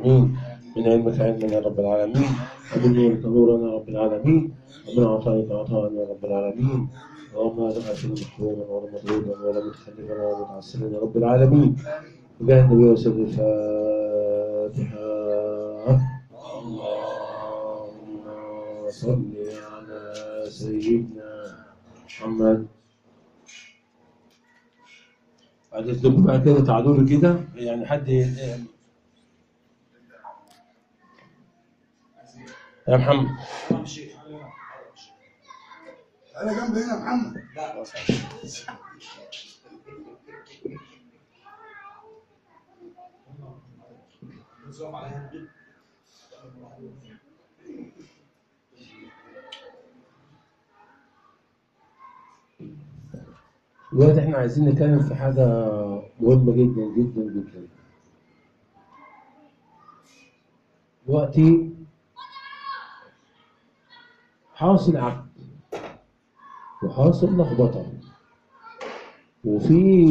العالمين من علمك علما يا رب العالمين ومن نورك نورا يا رب العالمين ومن عطائك عطاء يا رب العالمين اللهم لا تغفر محروما ولا مطلوبا ولا متخلفا ولا متعسرا يا رب العالمين وجاه النبي وسلم الفاتحة اللهم صل على سيدنا محمد بعد اذنكم بقى كده تعالوا لي كده يعني حد يا محمد انا جنب هنا محمد دلوقتي احنا عايزين نتكلم في حاجة مهمة جدا جدا جدا دلوقتي حاصل عقد وحاصل لخبطة وفي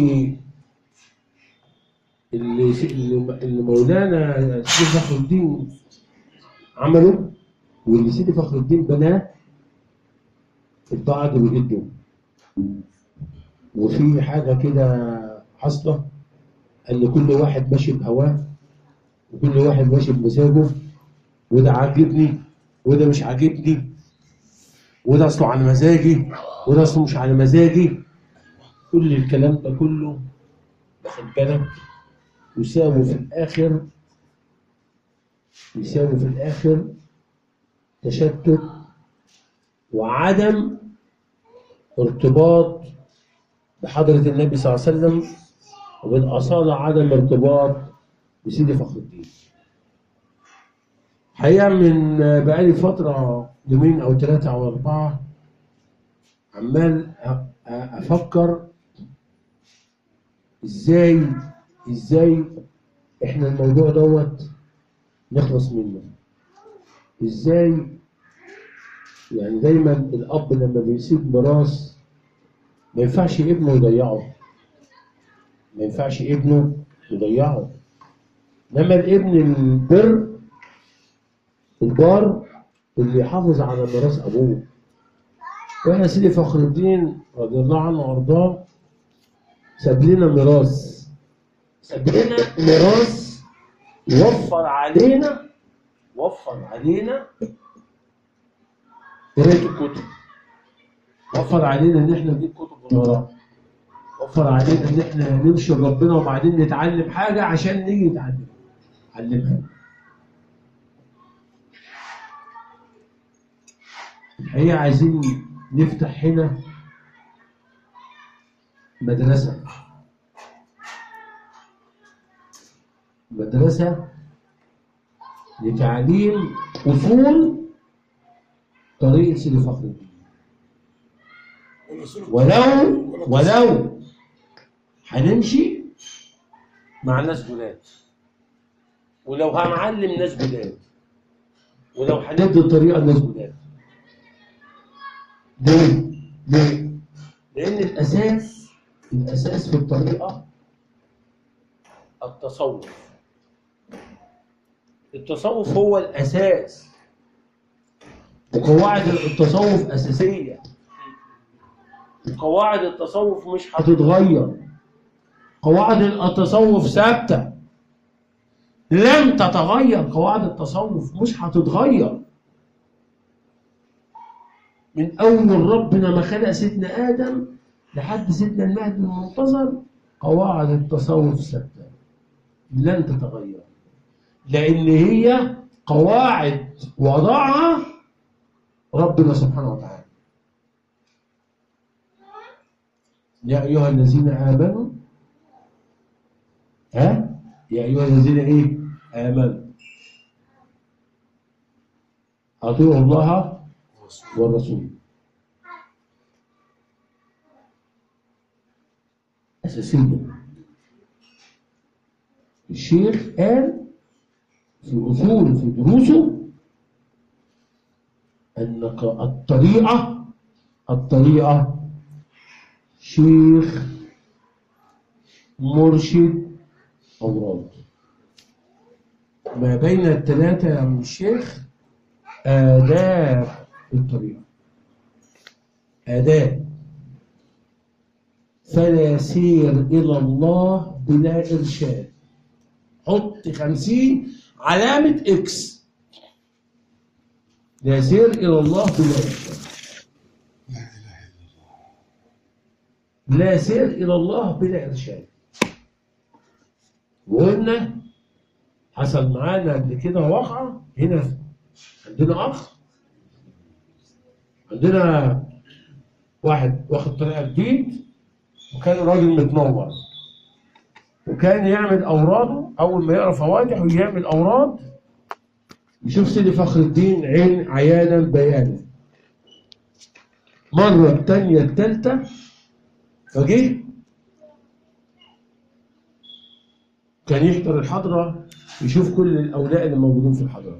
اللي اللي اللي مولانا سيدي فخر الدين عمله واللي سيدي فخر الدين بناه البعض بيجدوا وفي حاجة كده حاصلة ان كل واحد ماشي بهواه وكل واحد ماشي بمزاجه وده عاجبني وده مش عاجبني وده اصله على مزاجي وده اصله مش على مزاجي كل الكلام ده كله واخد بالك يساوي في الاخر يساوي في الاخر تشتت وعدم ارتباط بحضرة النبي صلى الله عليه وسلم وبالأصالة عدم ارتباط بسيدي فخر الدين حقيقة من بقالي فترة يومين أو ثلاثة أو أربعة عمال أ- أ- أفكر إزاي إزاي إحنا الموضوع دوت نخلص منه إزاي يعني دايما الأب لما بيسيب ميراث ما ينفعش ابنه يضيعه ما ينفعش ابنه يضيعه انما الابن البر البار اللي يحافظ على ميراث ابوه واحنا سيدي فخر الدين رضي الله عنه وارضاه ساب لنا ميراث ساب لنا ميراث وفر علينا وفر علينا قرايه الكتب وفر علينا ان احنا نجيب كتب ونقراها وفر علينا ان احنا نمشي لربنا وبعدين نتعلم حاجه عشان نيجي نتعلم علمها الحقيقه عايزين نفتح هنا مدرسه مدرسه لتعليم اصول طريقه سيدي فخر الدين ولو ولو هنمشي مع ناس جداد ولو هنعلم ناس جداد ولو هندي الطريقه لناس جداد ليه؟ ليه؟ لأن الأساس الأساس في الطريقة التصوف التصوف هو الأساس وقواعد التصوف أساسية قواعد التصوف مش هتتغير قواعد التصوف ثابتة لن تتغير قواعد التصوف مش هتتغير من أول ربنا ما خلق سيدنا آدم لحد سيدنا المهدي المنتظر قواعد التصوف ثابتة لن تتغير لأن هي قواعد وضعها ربنا سبحانه وتعالى يا أيها الذين آمنوا ها يا أيها الذين إيه آمنوا أطيعوا الله والرسول أساسية الشيخ قال في أصول في دروسه أن الطريقة الطريقة شيخ مرشد أوراد ما بين الثلاثة يا عم الشيخ آداب الطريقة آداب فلا سير إلى الله بلا إرشاد حط خمسين علامة إكس لا سير إلى الله بلا إرشاد لا اله الا الله لا سير إلى الله بلا إرشاد وقلنا حصل معانا قبل كده واقعة هنا عندنا أخ عندنا واحد واخد طريقة جديد وكان راجل متنور وكان يعمل أوراده أول ما يقرأ فواتح ويعمل أوراد يشوف سيدي فخر الدين عين عيانا بيانا مرة التانية التالتة فجه كان يحضر الحضرة يشوف كل الأولياء اللي موجودين في الحضرة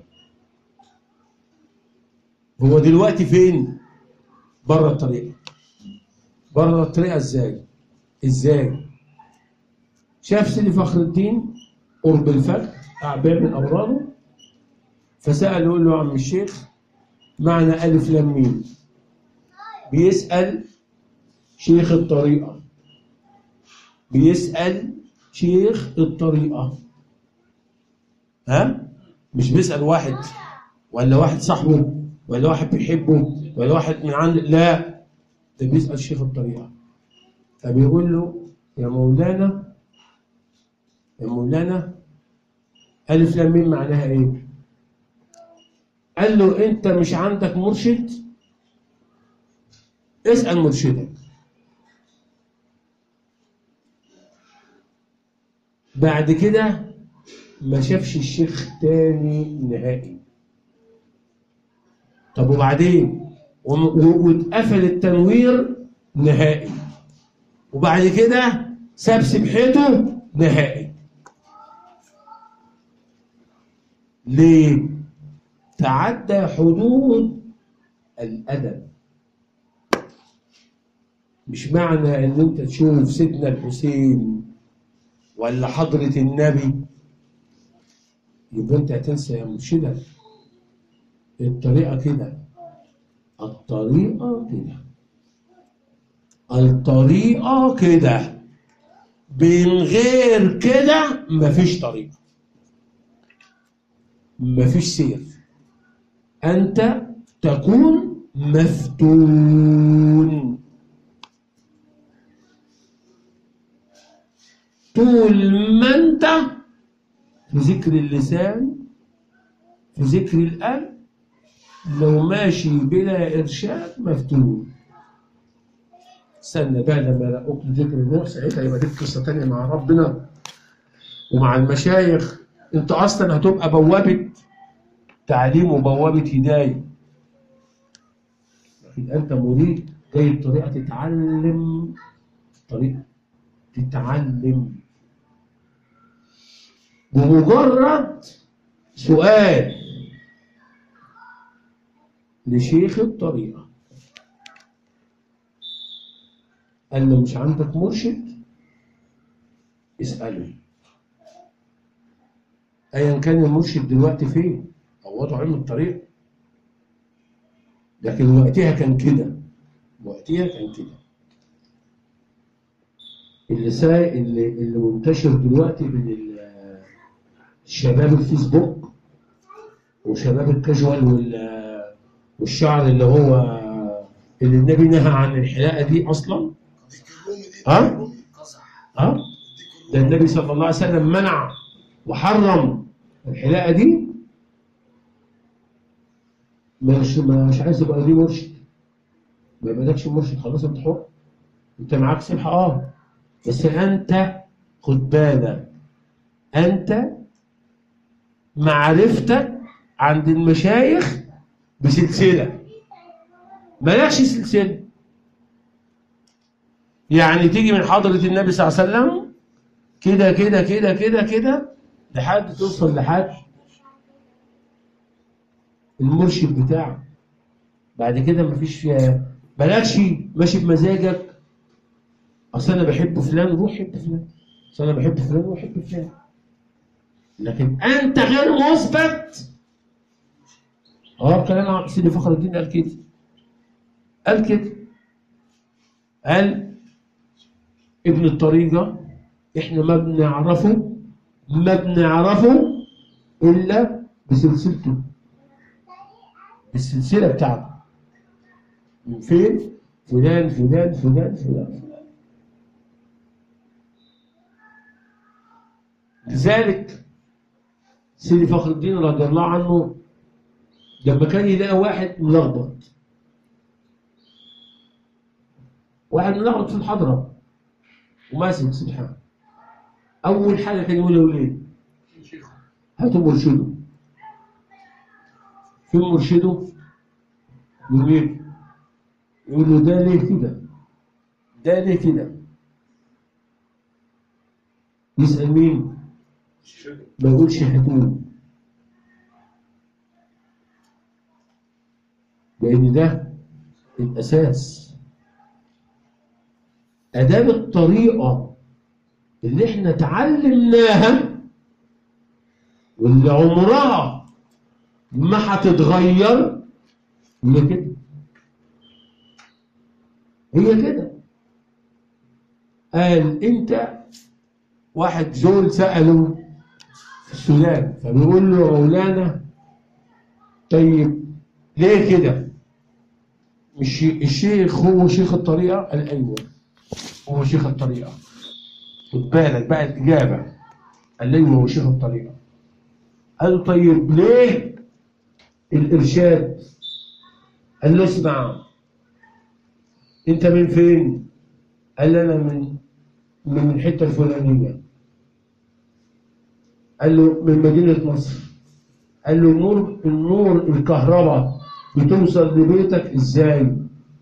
هو دلوقتي فين؟ بره الطريقة بره الطريقة ازاي؟ ازاي؟ شاف سيدي فخر الدين قرب الفجر قاعد بيعمل أوراده فسأل يقول له يا عم الشيخ معنى ألف لام ميم بيسأل شيخ الطريقة بيسأل شيخ الطريقة ها مش بيسأل واحد ولا واحد صاحبه ولا واحد بيحبه ولا واحد من عند لا ده بيسأل شيخ الطريقة فبيقول له يا مولانا يا مولانا ألف لام ميم معناها إيه؟ قال له أنت مش عندك مرشد؟ اسأل مرشدك بعد كده ما شافش الشيخ تاني نهائي طب وبعدين وم- و- واتقفل التنوير نهائي وبعد كده ساب سبحته نهائي ليه تعدى حدود الادب مش معنى ان انت تشوف سيدنا الحسين ولا حضرة النبي يبقى انت هتنسى يا مرشدك الطريقة كده الطريقة كده الطريقة كده من غير كده مفيش طريقة مفيش سير أنت تكون مفتون طول ما أنت في ذكر اللسان في ذكر القلب لو ماشي بلا إرشاد مفتون استنى بقى لما لاقوك ذكر الروح ساعتها يبقى دي قصة تانية مع ربنا ومع المشايخ انت اصلا هتبقى بوابة تعليم وبوابة هداية لكن انت مريد جاي بطريقة تتعلم طريقة تتعلم بمجرد سؤال لشيخ الطريقة قال له مش عندك مرشد اسأله ايا كان المرشد دلوقتي فين او وضعه علم الطريق لكن وقتها كان كده وقتها كان كده اللي سا... اللي اللي منتشر دلوقتي بين ال- الشباب الفيسبوك وشباب الكاجوال وال والشعر اللي هو اللي النبي نهى عن الحلاقه دي اصلا ديك الرومي دي ها؟ ديك الرومي ها ديك ده الرومي النبي صلى الله عليه وسلم منع وحرم الحلاقه دي مش مش عايز يبقى ليه مرشد ما يبقالكش مرشد خلاص انت حر انت معاك سبحه اه بس انت خد بالك انت معرفتك عند المشايخ بسلسله مالكش سلسله يعني تيجي من حضره النبي صلى الله عليه وسلم كده كده كده كده كده لحد توصل لحد المرشد بتاعك بعد كده مفيش فيها مالكش ماشي بمزاجك اصل انا بحب فلان روح حب فلان اصل انا بحب فلان روح حب فلان لكن انت غير مثبت اه كلام عن سيدي فخر الدين قال كده قال كده قال ابن الطريقة احنا ما بنعرفه ما بنعرفه الا بسلسلته السلسلة بتاعته من فين؟ فلان فلان فلان فلان فلان لذلك سيدي فخر الدين رضي الله عنه لما كان يلاقي واحد ملخبط واحد ملخبط في الحضرة وماسك سبحان أول حاجة كان يقولها ليه؟ شيخ هاتوا مرشده فين مرشده؟ يقول ايه؟ يقول له ده ليه كده؟ ده ليه كده؟ يسأل مين؟ شيخ ما يقولش هاتوه لأن ده الأساس آداب الطريقة اللي احنا اتعلمناها واللي عمرها ما هتتغير هي كده هي كده قال انت واحد زول سأله في السودان فبيقول له يا مولانا طيب ليه كده؟ مش الشيخ هو شيخ الطريقة؟ قال أيوه هو شيخ الطريقة خد بالك بقى الإجابة قال لي هو شيخ الطريقة قال له طيب ليه الإرشاد؟ قال له اسمع أنت من فين؟ قال لي أنا من من الحتة الفلانية قال له من مدينة نصر قال له النور النور الكهرباء بتوصل لبيتك ازاي؟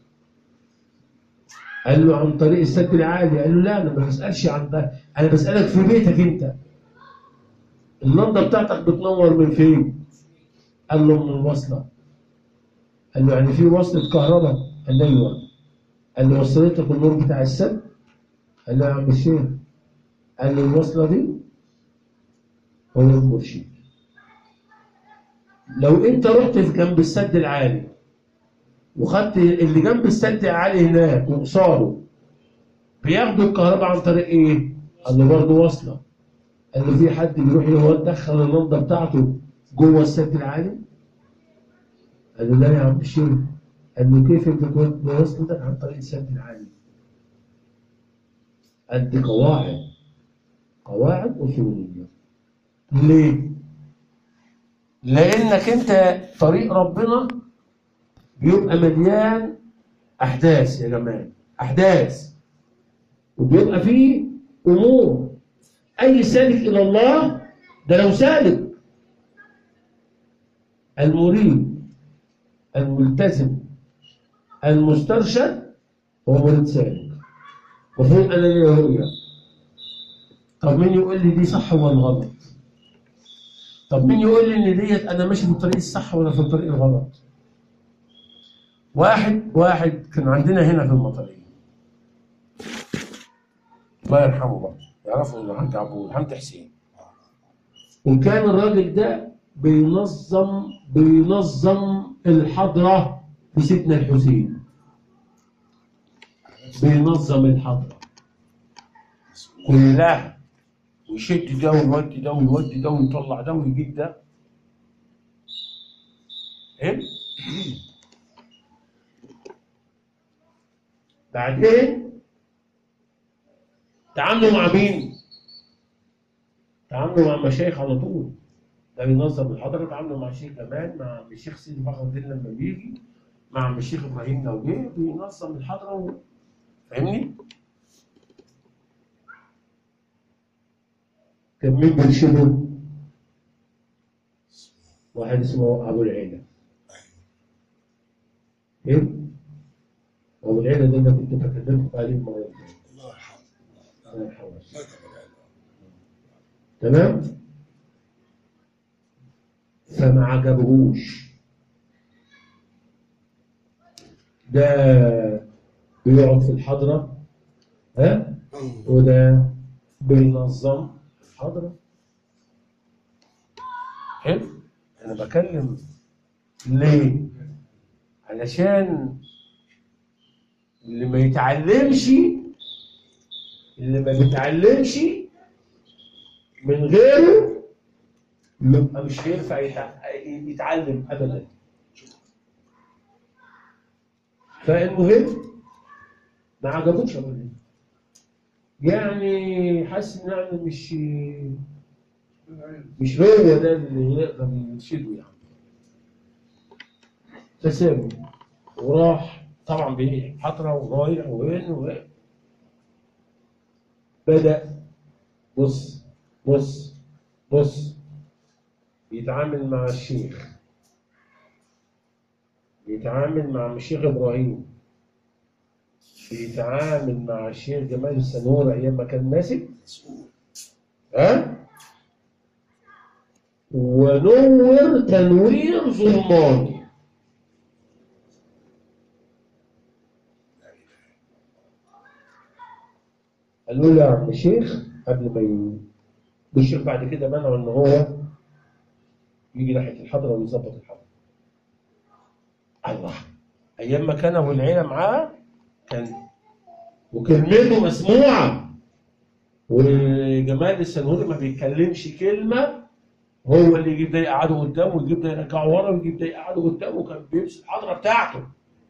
قال له عن طريق السد العالي قال له لا انا ما بسالش عن ده انا بسالك في بيتك انت اللمبه بتاعتك بتنور من فين؟ قال له من الوصله قال له يعني في وصله كهرباء؟ قال له ايوه قال له وصلتك النور بتاع السد؟ قال له يا عم الشيخ قال له الوصله دي هو المرشد لو انت رحت في جنب السد العالي وخدت اللي جنب السد العالي هناك وقصاده بياخدوا الكهرباء عن طريق ايه؟ قال له برضه واصله قال له في حد بيروح يدخل اللمبه بتاعته جوه السد العالي؟ قال له لا يا عم الشيخ قال له كيف انت وصلتك عن طريق السد العالي؟ قال دي قواعد قواعد اصوليه ليه؟ لانك انت طريق ربنا بيبقى مليان احداث يا جماعه احداث وبيبقى فيه امور اي سالك الى الله ده لو سالك المريد الملتزم المسترشد هو مريد سالك وفوق انا ليه رؤيه طب مين يقول لي دي صح ولا غلط طب مين يقول لي ان ديت انا ماشي في الطريق الصح ولا في الطريق الغلط واحد واحد كان عندنا هنا في المطريه الله يرحمه بقى يعرفوا ان الحاج عبود الحاج حسين وكان الراجل ده بينظم بينظم الحضره في سيدنا الحسين بينظم الحضره كلها ويشد ده ويودي ده ويودي ده ويطلع ده ويجيب ده ايه بعدين تعاملوا مع مين؟ تعاملوا مع المشايخ على طول ده بينظم الحضره تعاملوا مع الشيخ جمال مع الشيخ سيدي فخر الدين لما بيجي مع الشيخ ابراهيم لو جه بينظم الحضره و... فاهمني؟ كان مين بيرشده؟ واحد اسمه ابو العيله ايه؟ ابو العيله ده انا كنت بكلمكم عليه المره اللي فاتت الله يرحمه الله يرحمه ما تبع تمام فما عجبهوش ده بيقعد في الحضرة ها وده بينظم الحضرة حلو انا بكلم ليه علشان اللي ما يتعلمش اللي ما بيتعلمش من غيره يبقى مش هينفع يتع- يتعلم ابدا فالمهم ما عجبوش ابدا يعني حاسس ان يعني مش مش هو ده اللي يقدر يرشده يعني فسابه وراح طبعا بحضرة ورايح وين وين بدأ بص بص بص يتعامل مع الشيخ يتعامل مع الشيخ ابراهيم بيتعامل مع الشيخ جمال السنور ايام ما كان ماسك ها ونور تنوير ظلماني قالوا له يا عم الشيخ قبل ما ي... والشيخ بعد كده منعه ان هو يجي ناحيه الحضره ويظبط الحضره الله ايام ما كان ابو العيله معاه كان وكلمته مسموعه وجمال السنهوري ما بيتكلمش كلمه هو اللي يجيب ده يقعده قدامه ويجيب ده يرجعه ورا ويجيب ده يقعده قدامه وكان بيمسك الحضره بتاعته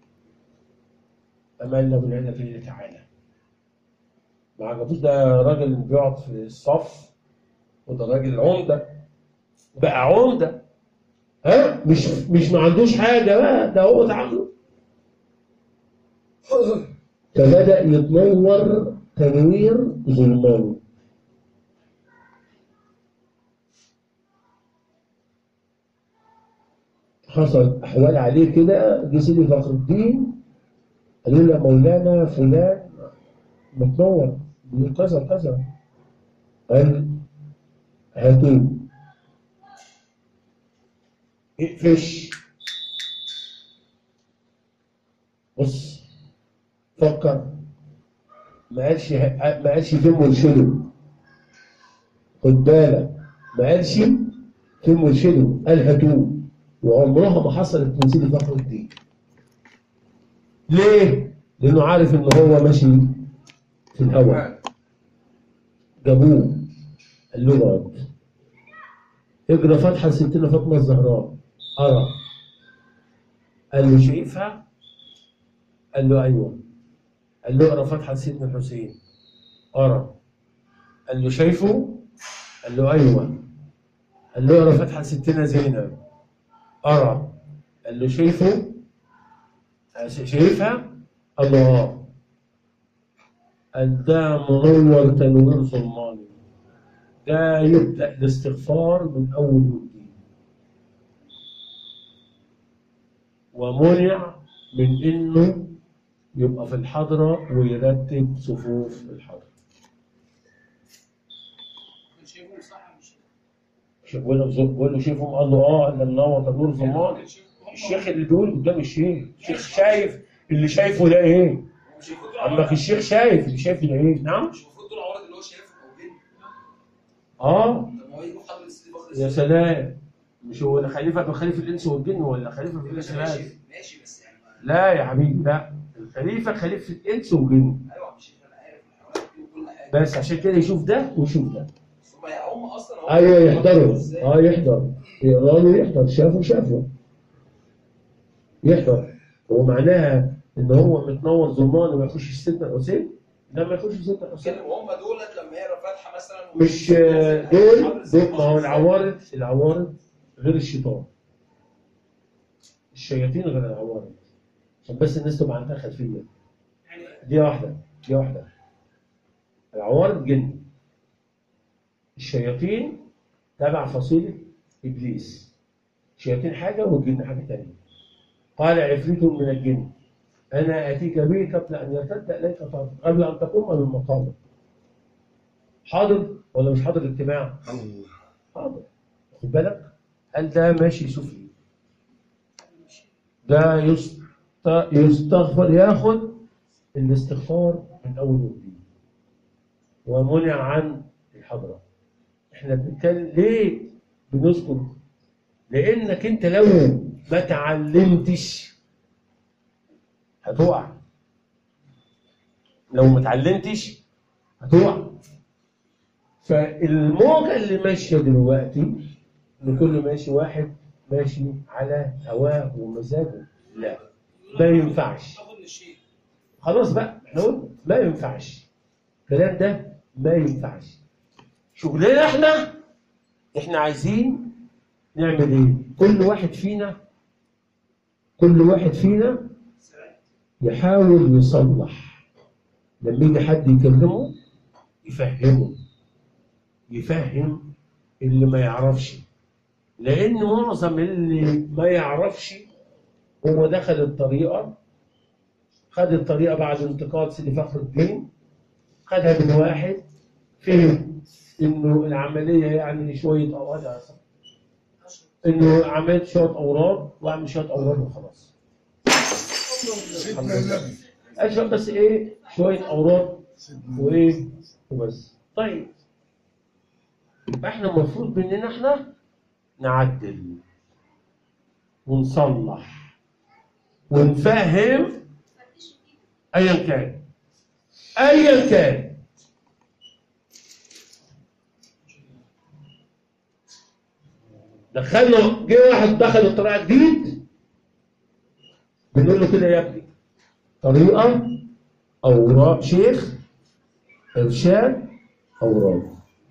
امال ابو العيله فين تعالى ما عجبوش ده راجل بيقعد في الصف وده راجل عمده بقى عمده ها مش مش ما عندوش حاجه بقى ده هو اتعامله فبدأ يتنور تنوير ظلماني حصل أحوال عليه كده جه سيدي فخر الدين قالوا له يا مولانا فلان متنور بيقول كذا كذا قال هاتوه اقفش بص فكر ما قالش ما قالش فين مرشده خد بالك ما قالش فين مرشده قال هاتوه وعمرها ما حصلت من سيدي فخر الدين ليه؟ لأنه عارف إن هو ماشي في الهواء جابوه قال له اقعد اقرا فتحة لستنا فاطمة الزهراء قرا قال له شايفها؟ قال له أيوه قال له اقرا فتحة لسيدنا الحسين قرا قال له شايفه؟ قال له أيوه قال له اقرا فتحة لستنا زينب قرا قال له شايفه؟ شايفها؟ قال له اه قال ده منور تنوير ظلماني ده يبدأ الاستغفار من أول وجديد ومنع من إنه يبقى في الحضرة ويرتب صفوف الحضرة شايفهم صح مش شوف بقول له بقول له شايفهم قال له اه ده منور تنوير ظلماني الشيخ اللي بيقول قدام الشيخ الشيخ شايف اللي شايفه ده ايه مش المفروض دول عمك عورات الشيخ شايف اللي شايفه ده ايه نعم مش المفروض دول عورات اللي هو شايفهم او جن اه طب ما هو يروح حضر السيدي بكر يا سلام مش هو ده خليفة خليفة الإنس والجن ولا خليفة في ماشي الإنس ماشي ماشي بس يعني ما- لا يا حبيبي لا الخليفة خليفة الإنس والجن ايوه يا شيخ انا عارف الحوارات دي وكل حاجه بس عشان كده يشوف ده ويشوف ده بس هم هم اصلا هم ايوه يحضروا إزاي؟ اه يحضر يقرا له يحضر شافه شافه يحضر هو معناها ان هو متنور ظلمان وما يخش سيدنا الحسين لا ما يخش سيدنا الحسين كان وهم دولت لما يقرا فاتحه مثلا مش آه، دول دول ما هو العوارض العوارض غير الشيطان الشياطين غير العوارض عشان بس الناس تبقى عندها خلفيه يعني دي واحده دي واحده العوارض جن الشياطين تبع فصيله ابليس الشياطين حاجه والجن حاجه ثانيه قال عفريت من الجن انا اتيك به قبل ان يرتد اليك طرفك قبل ان تقوم من مقامك حاضر ولا مش حاضر الاجتماع؟ حاضر خد بالك هل ده ماشي سفلي ده يست... يستغفر ياخد الاستغفار من اول وجديد ومنع عن الحضره احنا بنتكلم ليه بنذكر لانك انت لو ما تعلمتش هتقع لو ما اتعلمتش هتقع فالموجة اللي ماشية دلوقتي ان كل ماشي واحد ماشي على هواه ومزاجه لا ما ينفعش تاخد من الشيء خلاص بقى احنا قلنا ما ينفعش الكلام ده ما ينفعش شغلنا احنا احنا عايزين نعمل ايه كل واحد فينا كل واحد فينا يحاول يصلح لما يجي حد يكلمه يفهمه يفهم اللي ما يعرفش لان معظم اللي ما يعرفش هو دخل الطريقه خد الطريقه بعد انتقال سيدي فخر الدين خدها من واحد فهم انه العمليه يعني شويه اوراق يا أسف. انه عملت شويه اوراد واعمل شويه اوراد وخلاص الحمد لله اشرب بس ايه شويه اوراد وايه وبس طيب يبقى احنا المفروض مننا احنا نعدل ونصلح ونفهم ايا كان ايا كان دخلنا جه واحد دخل الطريقه جديد بنقول له كده يا ابني طريقه اوراق شيخ ارشاد اوراق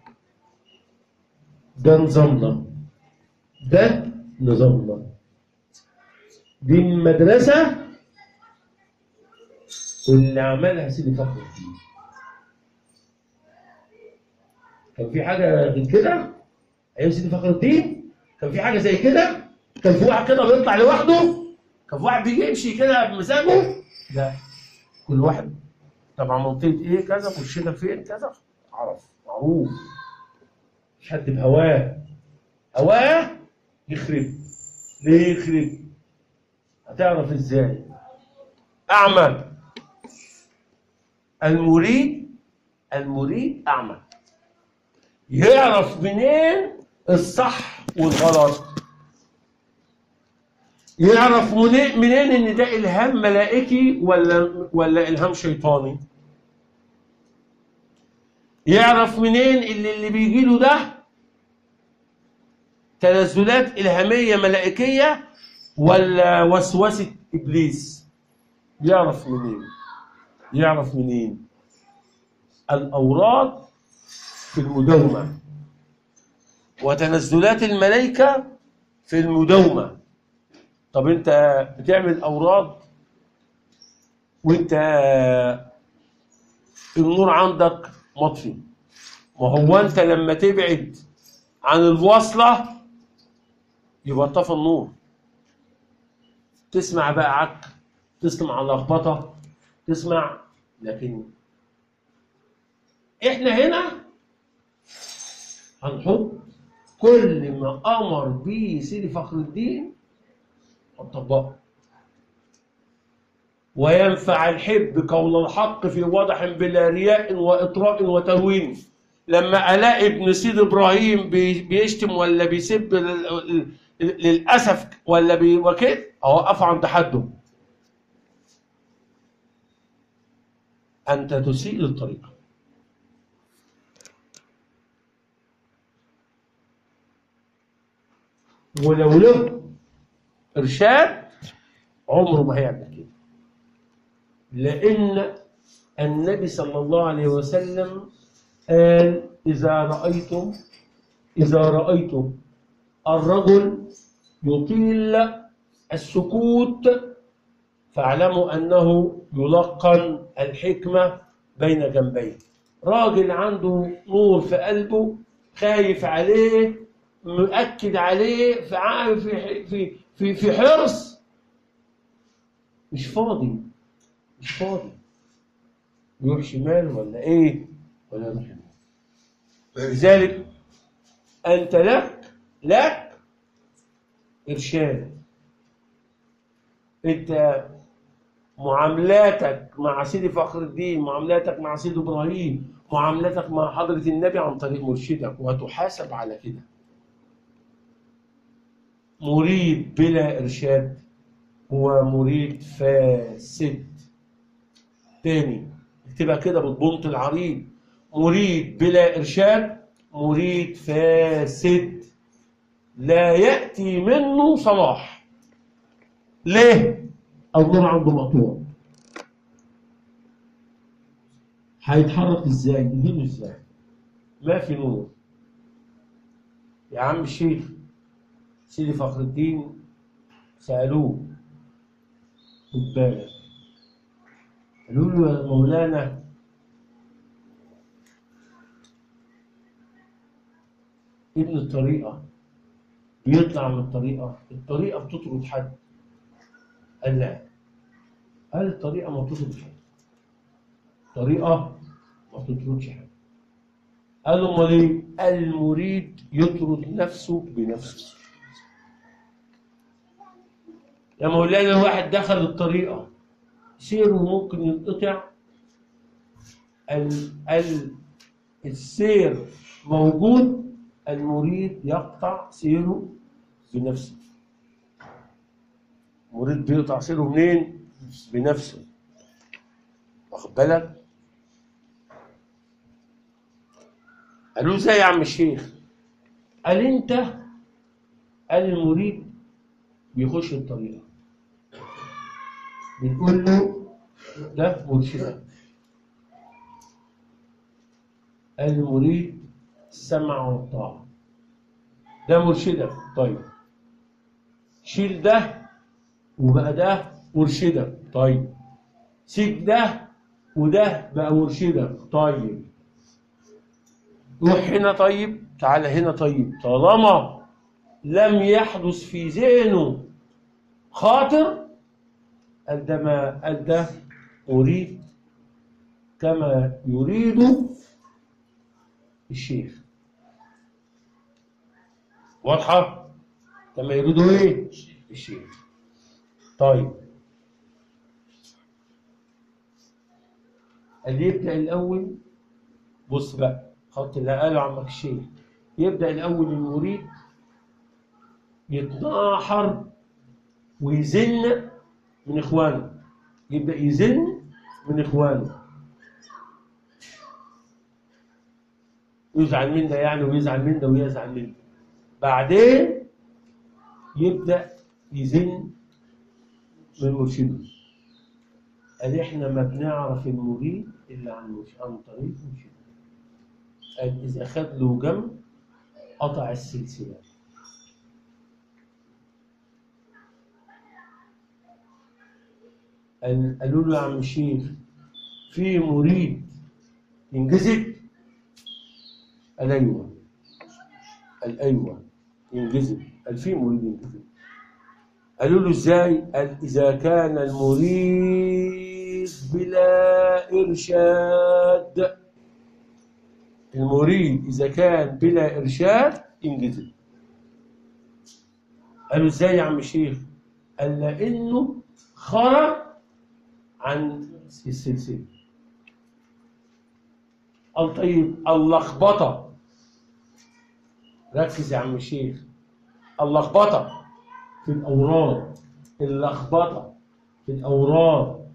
ده نظامنا ده نظامنا دي المدرسه اللي عملها سيدي فخر الدين كان في حاجه غير كده ايام سيدي فخر الدين كان في حاجه زي كده كان في واحد كده بيطلع لوحده كان في واحد بيجي يمشي كده بمزاجه لا كل واحد طبعا منطقه ايه كذا مرشده فين كذا عرف معروف مش حد بهواه هواه يخرب ليه يخرب هتعرف ازاي اعمى المريد المريد اعمى يعرف منين الصح والغلط يعرف منين منين ان ده الهام ملائكي ولا ولا الهام شيطاني يعرف منين اللي اللي بيجي له ده تنزلات الهاميه ملائكيه ولا وسوسه ابليس يعرف منين يعرف منين الاوراد في المداومه وتنزلات الملائكه في المداومه طب انت بتعمل اوراد وانت النور عندك مطفي ما هو انت لما تبعد عن الوصله يبقى طفى النور تسمع بقى عك تسمع لخبطه تسمع لكن احنا هنا هنحط كل ما امر به سيدي فخر الدين هنطبقه وينفع الحب قول الحق في وضح بلا رياء واطراء وتلوين لما الاقي ابن سيد ابراهيم بي- بيشتم ولا بيسب لل- للاسف ولا بي وكده اوقفه عند حده انت تسيء للطريقه ولو له ارشاد عمره ما هيعمل كده لان النبي صلى الله عليه وسلم قال اذا رايتم اذا رايتم الرجل يطيل السكوت فاعلموا انه يلقن الحكمه بين جنبيه راجل عنده نور في قلبه خايف عليه مؤكد عليه في ع- في في في, في حرص مش فاضي مش فاضي يروح شمال ولا ايه ولا يروح يمين لذلك انت لك لك ارشاد انت معاملاتك مع سيدي فخر الدين معاملاتك مع سيدي ابراهيم معاملاتك مع حضره النبي عن طريق مرشدك وهتحاسب على كده مريد بلا إرشاد هو مريد فاسد تاني اكتبها كده بالبنط العريض مريد بلا إرشاد مريد فاسد لا يأتي منه صلاح ليه؟ النور عنده مقطوع هيتحرك ازاي؟ يجيله ازاي؟ ما في نور يا عم الشيخ سيدي فخر الدين سألوه خد بالك قالوا له يا مولانا ابن الطريقة بيطلع من الطريقة الطريقة بتطرد حد قال لا قال الطريقة ما بتطردش حد طريقة ما بتطردش حد قال له امال ايه؟ قال المريد يطرد نفسه بنفسه يا مولانا واحد دخل الطريقة سيره ممكن ينقطع ال ال السير موجود المريد يقطع سيره بنفسه المريد بيقطع سيره منين؟ بنفسه واخد بالك؟ قالوا ازاي يا عم الشيخ؟ قال انت قال المريد بيخش الطريقه بنقول له ده مرشدك المريد السمع والطاعة ده مرشدك طيب شيل ده وبقى ده مرشدك طيب سيب ده وده بقى مرشدك طيب روح هنا طيب تعالى هنا طيب طالما لم يحدث في ذهنه خاطر قال ده ما قال ده أريد كما يريد الشيخ واضحة؟ كما يريد ايه؟ الشيخ طيب اللي يبدأ الأول بص بقى خط اللي قاله عمك الشيخ يبدأ الأول المريد يتناحر ويزن من إخوانه يبدأ يزن من إخوانه يزعل من ده يعني ويزعل من ده ويزعل من ده بعدين يبدأ يزن من مرشده قال احنا ما بنعرف المريد الا عن مرشد عن طريق مرشده قال اذا خد له جنب قطع السلسله قال- قالوا له يا عم الشيخ في مريد ينجذب قال ايوه قال ايوه ينجذب قال في مريد ينجذب قالوا له ازاي قال اذا كان المريد بلا ارشاد المريد اذا كان بلا ارشاد ينجذب قالوا ازاي يا عم الشيخ قال لانه خرج عن السلسله قال طيب اللخبطه ركز يا عم الشيخ اللخبطه في الأوراد اللخبطة في الأوراد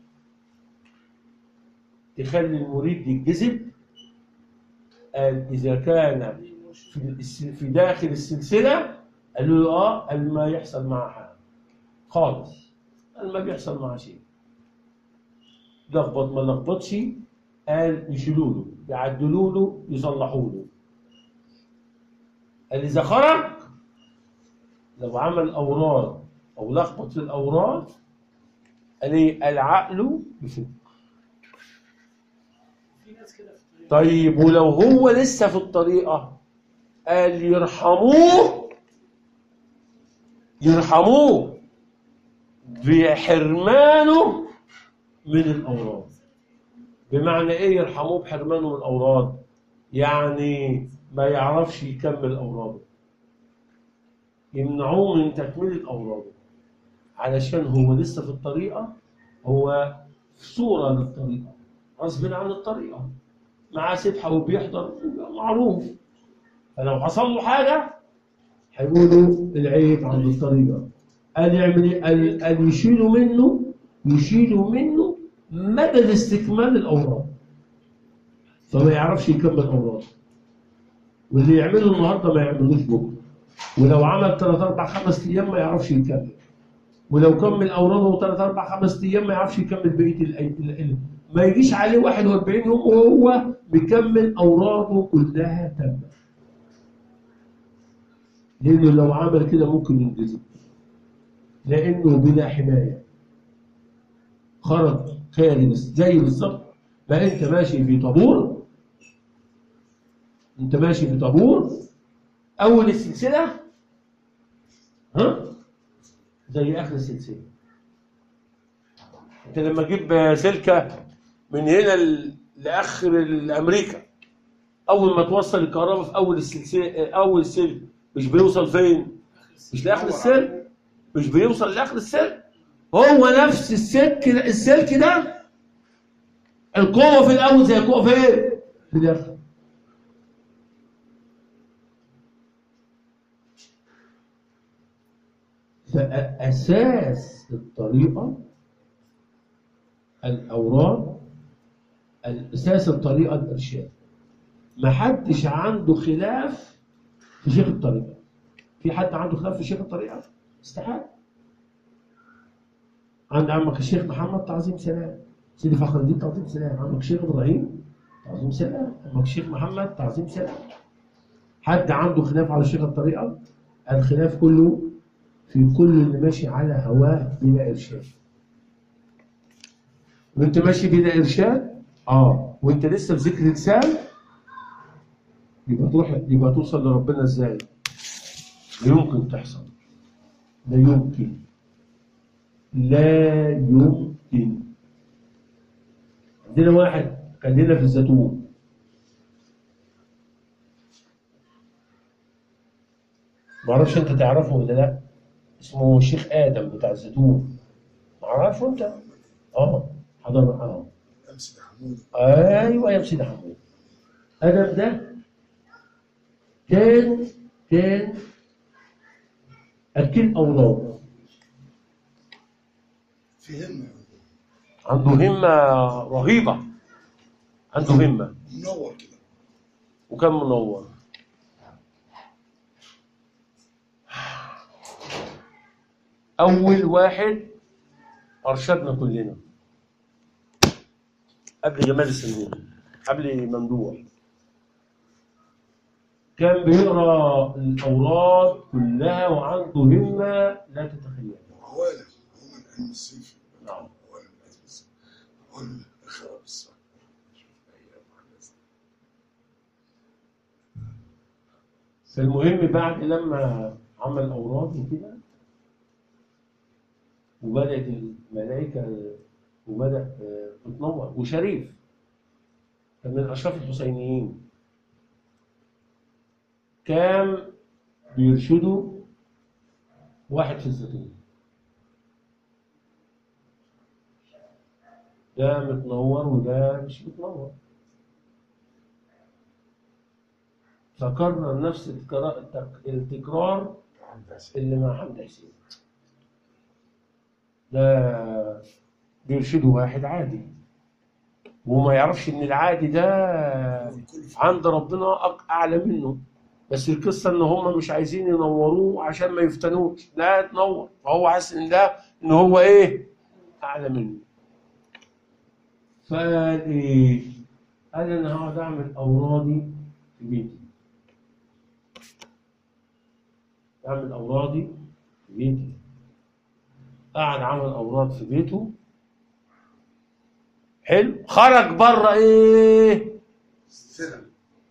تخلي المريد يتجذب قال إذا كان في, الس- في داخل السلسلة قالوا له آه قال ما يحصل معاه حاجة خالص قال ما بيحصل معاه شيء لخبط ما لخبطش قال يشيلوا له يعدلوا له يصلحوا له قال إذا خرج لو عمل أوراد أو لخبط في الأوراد قال إيه العقل يفك في ناس كده في الطريق طيب ولو هو لسه في الطريقة قال يرحموه يرحموه بحرمانه من الأوراد بمعنى إيه يرحموه بحرمانه من الأوراد يعني ما يعرفش يكمل أوراده يمنعوه من تكملة أوراده علشان هو لسه في الطريقة هو صورة للطريقة غصب عن الطريقة معاه سبحة وبيحضر يبقى معروف فلو حصل له حاجة هيقولوا العيب عند الطريقة قال يعمل ايه؟ قال قال يشيلوا منه يشيلوا منه مدى استكمال الأوراق فما يعرفش يكمل أوراق واللي يعمله النهارده ما يعملوش بكره ولو عمل 3 4 5 ايام ما يعرفش يكمل ولو كمل اوراده 3 4 5 ايام ما يعرفش يكمل بقيه ال- ال- ال- ما يجيش عليه 41 يوم وهو مكمل اوراده كلها تامه لانه لو عمل كده ممكن ينجزم لانه بلا حمايه خرج خارج زي بالظبط ما انت ماشي في طابور انت ماشي في طابور اول السلسله ها زي اخر السلسله انت لما تجيب سلكه من هنا ل- لاخر امريكا اول ما توصل الكهرباء في اول السلسله اول سلك مش بيوصل فين مش لاخر السلك مش بيوصل لاخر السلك هو نفس السلك السلك ده القوه في الاول زي القوه فين في الاخر فأساس الطريقة الأوراد أساس الطريقة الإرشاد ما حدش عنده خلاف في شيخ الطريقة في حد عنده خلاف في شيخ الطريقة استحال عند عمك الشيخ محمد تعظيم سلام سيدي فخر الدين تعظيم سلام عمك الشيخ إبراهيم تعظيم سلام عمك الشيخ محمد تعظيم سلام حد عنده خلاف على شيخ الطريقة الخلاف كله في كل اللي ماشي على هواه بلا إرشاد وانت ماشي بلا إرشاد اه وانت لسه في ذكر لسان يبقى تروح يبقى توصل لربنا ازاي؟ لا يمكن تحصل لا يمكن لا يمكن عندنا واحد كان لنا في الزيتون معرفش انت تعرفه ولا لا اسمه الشيخ ادم بتاع الزيتون عارفه انت اه حضر اه امسك حمود ايوه يا سيدي حمود ادم ده كان كان اكل اولاد في همه عنده همه رهيبه عنده همه منور كده وكان منور أول واحد أرشدنا كلنا قبل جمال السنين قبل ممدوح كان بيقرا الأوراد كلها وعنده همة لا تتخيلها عوالم هو من علم السيف نعم عوالم العلم السيف عوالم الخراب الصح شوف ايام عامله فالمهم بعد لما عمل أوراد وكده وبدأت الملائكة وبدأ آه، تتنور وشريف كان من أشراف الحسينيين كان بيرشده واحد في الزيتون ده متنور وده مش متنور فكرر نفس التكرار, التكرار اللي مع حمد حسين ده بيرشده واحد عادي وما يعرفش ان العادي ده عند ربنا أق- اعلى منه بس القصه ان هم مش عايزين ينوروه عشان ما يفتنوش لا تنور فهو حاسس ان ده ان هو ايه اعلى منه فقال ايه قال انا هقعد اعمل اورادي في بيتي اعمل اورادي في بيتي قعد عمل اوراد في بيته حلو خرج بره ايه سلم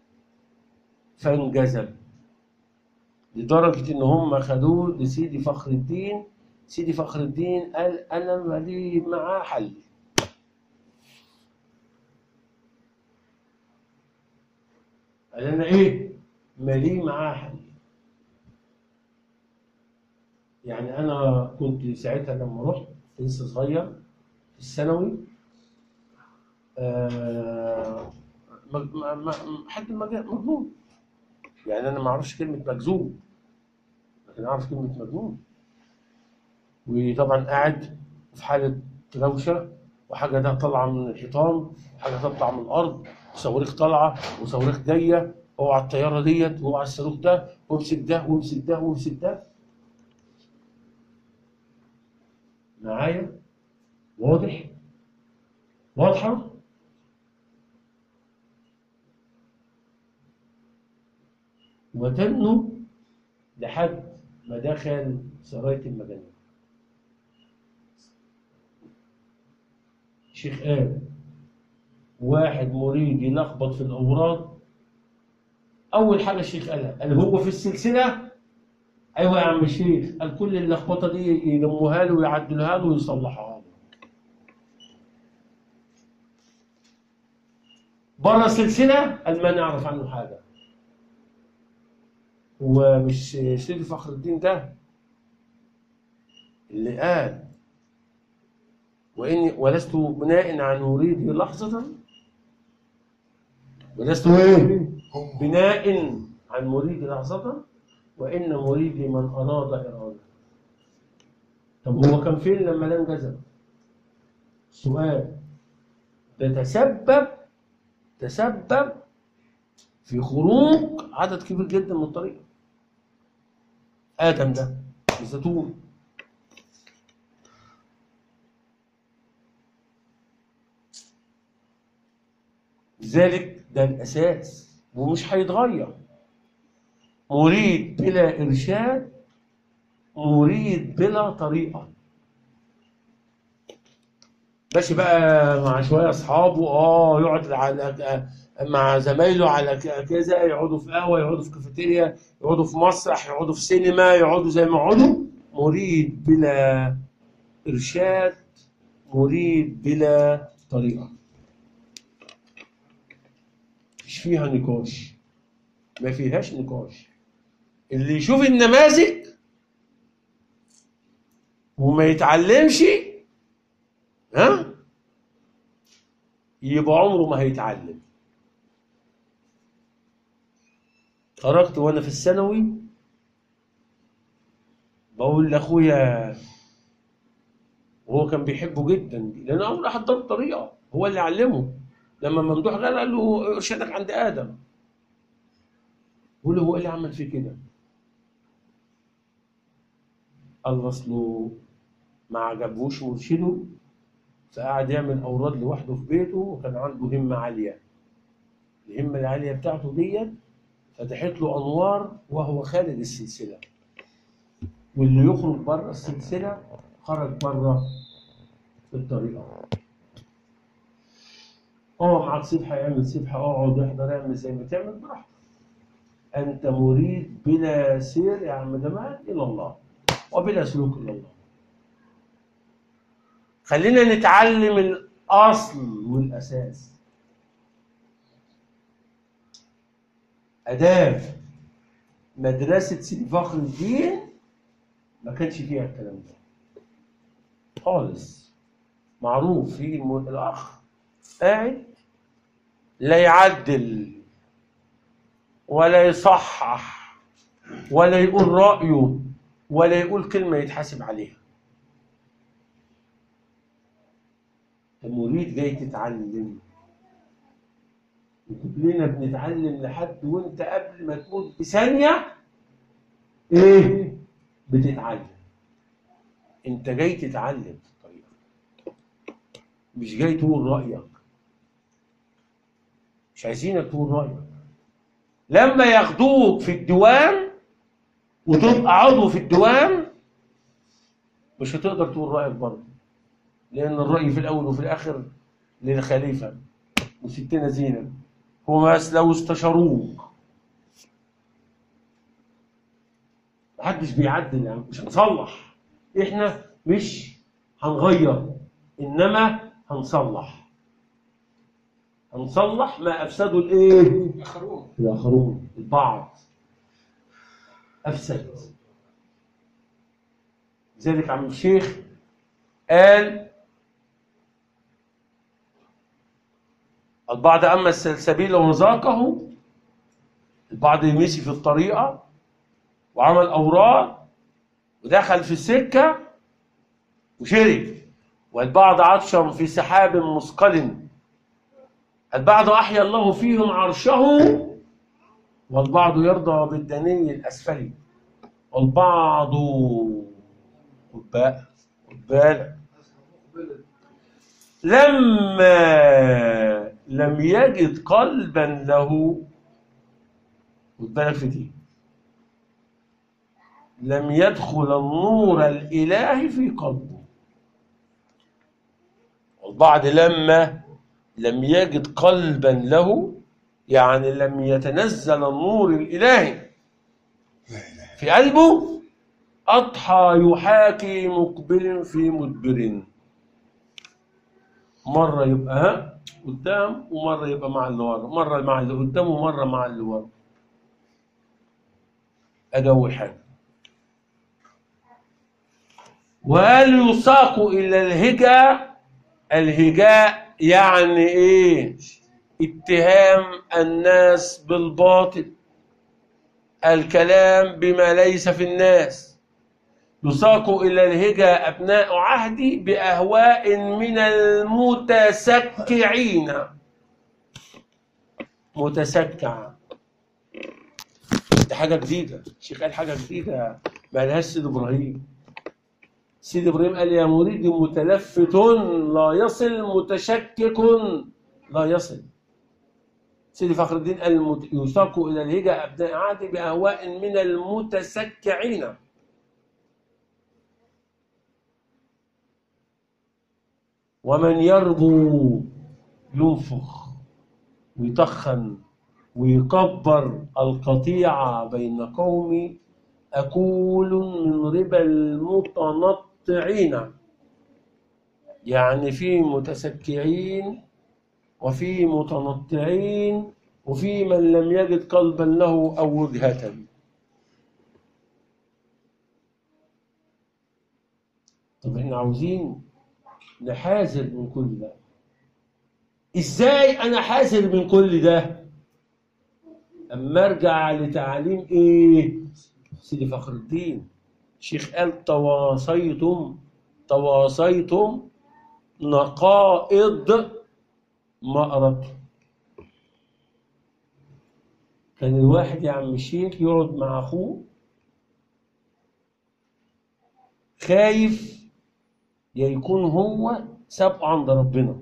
فانجذب لدرجة إن هم خدوه لسيدي فخر الدين سيدي فخر الدين قال أنا مالي معاه حل قال أنا إيه مالي معاه حل يعني أنا كنت ساعتها لما رحت لسه صغير في الثانوي آه م- م- م- حد مج- مجنون يعني انا ما اعرفش كلمه مجذوب انا عارف كلمه مجنون وطبعا قاعد في حاله روشه وحاجه ده طالعه من الحيطان وحاجه تطلع من الارض وصواريخ طالعه وصواريخ جايه اوعى الطياره ديت واوعى الصاروخ ده وامسك ده وامسك ده وامسك ده معايا واضح واضحه وتنمو لحد ما دخل سرايه المجانين شيخ قال واحد مريد يلخبط في الاوراد اول حاجه الشيخ قالها قال هو في السلسله ايوه يا عم الشيخ قال كل اللخبطه دي يلموها له ويعدلوها له ويصلحوها له بره السلسله قال ما نعرف عنه حاجه هو مش سيدي فخر الدين ده اللي قال وإني ولست بناء عن مريدي لحظة ولست بناء عن مريدي لحظة وإن مريدي من أراد إرادة طب هو كان فين لما لم جزم سؤال ده تسبب تسبب في خروج عدد كبير جدا من الطريق آدم ده الزيتون لذلك ده الأساس ومش هيتغير مريد بلا إرشاد مريد بلا طريقة ماشي بقى مع شوية أصحابه اه يقعد على مع زمايله على ك- كذا يقعدوا في قهوة يقعدوا في كافيتيريا يقعدوا في مسرح يقعدوا في سينما يقعدوا زي ما يقعدوا مريد بلا إرشاد مريد بلا طريقة مش فيها نقاش ما فيهاش نقاش اللي يشوف النماذج وما يتعلمش ها يبقى عمره ما هيتعلم خرجت وانا في الثانوي بقول لاخويا وهو كان بيحبه جدا لان اول واحد ضرب طريقه هو اللي علمه لما ممدوح غير قال له ارشادك عند ادم بقول له هو ايه اللي عمل فيه كده؟ قال اصله ما عجبوش مرشده فقعد يعمل اوراد لوحده في بيته وكان عنده همه عاليه الهمه العاليه بتاعته ديت فتحت له انوار وهو خارج السلسله واللي يخرج بره السلسله خرج بره الطريقه اه معاك سبحه اعمل سبحه اقعد احضر اعمل زي ما تعمل براحتك انت مريد بلا سير يا عم جمال الى الله وبلا سلوك الى الله خلينا نتعلم الاصل والاساس اداب مدرسه سيدي فخر الدين ما كانش فيها الكلام ده خالص معروف في الم- الاخ قاعد لا يعدل ولا يصحح ولا يقول رأيه ولا يقول كلمة يتحاسب عليها المريد جاي تتعلم وكلنا بنتعلم لحد وانت قبل ما تموت بثانية ايه بتتعلم انت جاي تتعلم في الطريق مش جاي تقول رأيك مش عايزينك تقول رأيك لما ياخدوك في الديوان وتبقى عضو في الديوان مش هتقدر تقول رأيك برضه لأن الرأي في الأول وفي الآخر للخليفة وستنا زينب هو بس لو استشاروك محدش بيعدل يعني مش هنصلح احنا مش هنغير انما هنصلح هنصلح ما افسدوا الايه اخرون الاخرون البعض افسد لذلك عم الشيخ قال البعض اما السلسبيل وذاقه البعض مشي في الطريقه وعمل اوراد ودخل في السكة وشرب والبعض عطشا في سحاب مثقل البعض أحيا الله فيهم عرشه والبعض يرضى بالدني الأسفلي والبعض خد بقى خد بالك لما لم يجد قلبا له خد بالك في دي لم يدخل النور الإلهي في قلبه والبعض لما لم يجد قلبا له يعني لم يتنزل النور الإلهي لا اله في قلبه أضحى يحاكي مقبل في مدبر مرة يبقى ها قدام ومرة يبقى مع اللي ورا مرة مع اللي قدام ومرة مع اللي ورا أدي أول حاجة وقال يساق إلى الهجاء الهجاء يعني إيه اتهام الناس بالباطل الكلام بما ليس في الناس يساق إلى الهجا أبناء عهدي بأهواء من المتسكعين متسكع دي حاجة جديدة الشيخ قال حاجة جديدة ما قالهاش سيد إبراهيم سيد إبراهيم قال يا مريد متلفت لا يصل متشكك لا يصل سيدي فخر الدين قال المت- يساق إلى الهجا أبناء عهدي بأهواء من المتسكعين ومن يربو ينفخ ويتخن ويكبر القطيعة بين قومي أكول من ربا المتنطعين يعني في متسكعين وفي متنطعين وفي من لم يجد قلبا له أو وجهة طب احنا عاوزين نحاذر من كل ده ازاي انا حاذر من كل ده اما ارجع لتعليم ايه سيدي فخر الدين الشيخ قال تواصيتم تواصيتم نقائض ما اردتم كان الواحد يا عم الشيخ يقعد مع اخوه خايف يا يكون هو سابقه عند ربنا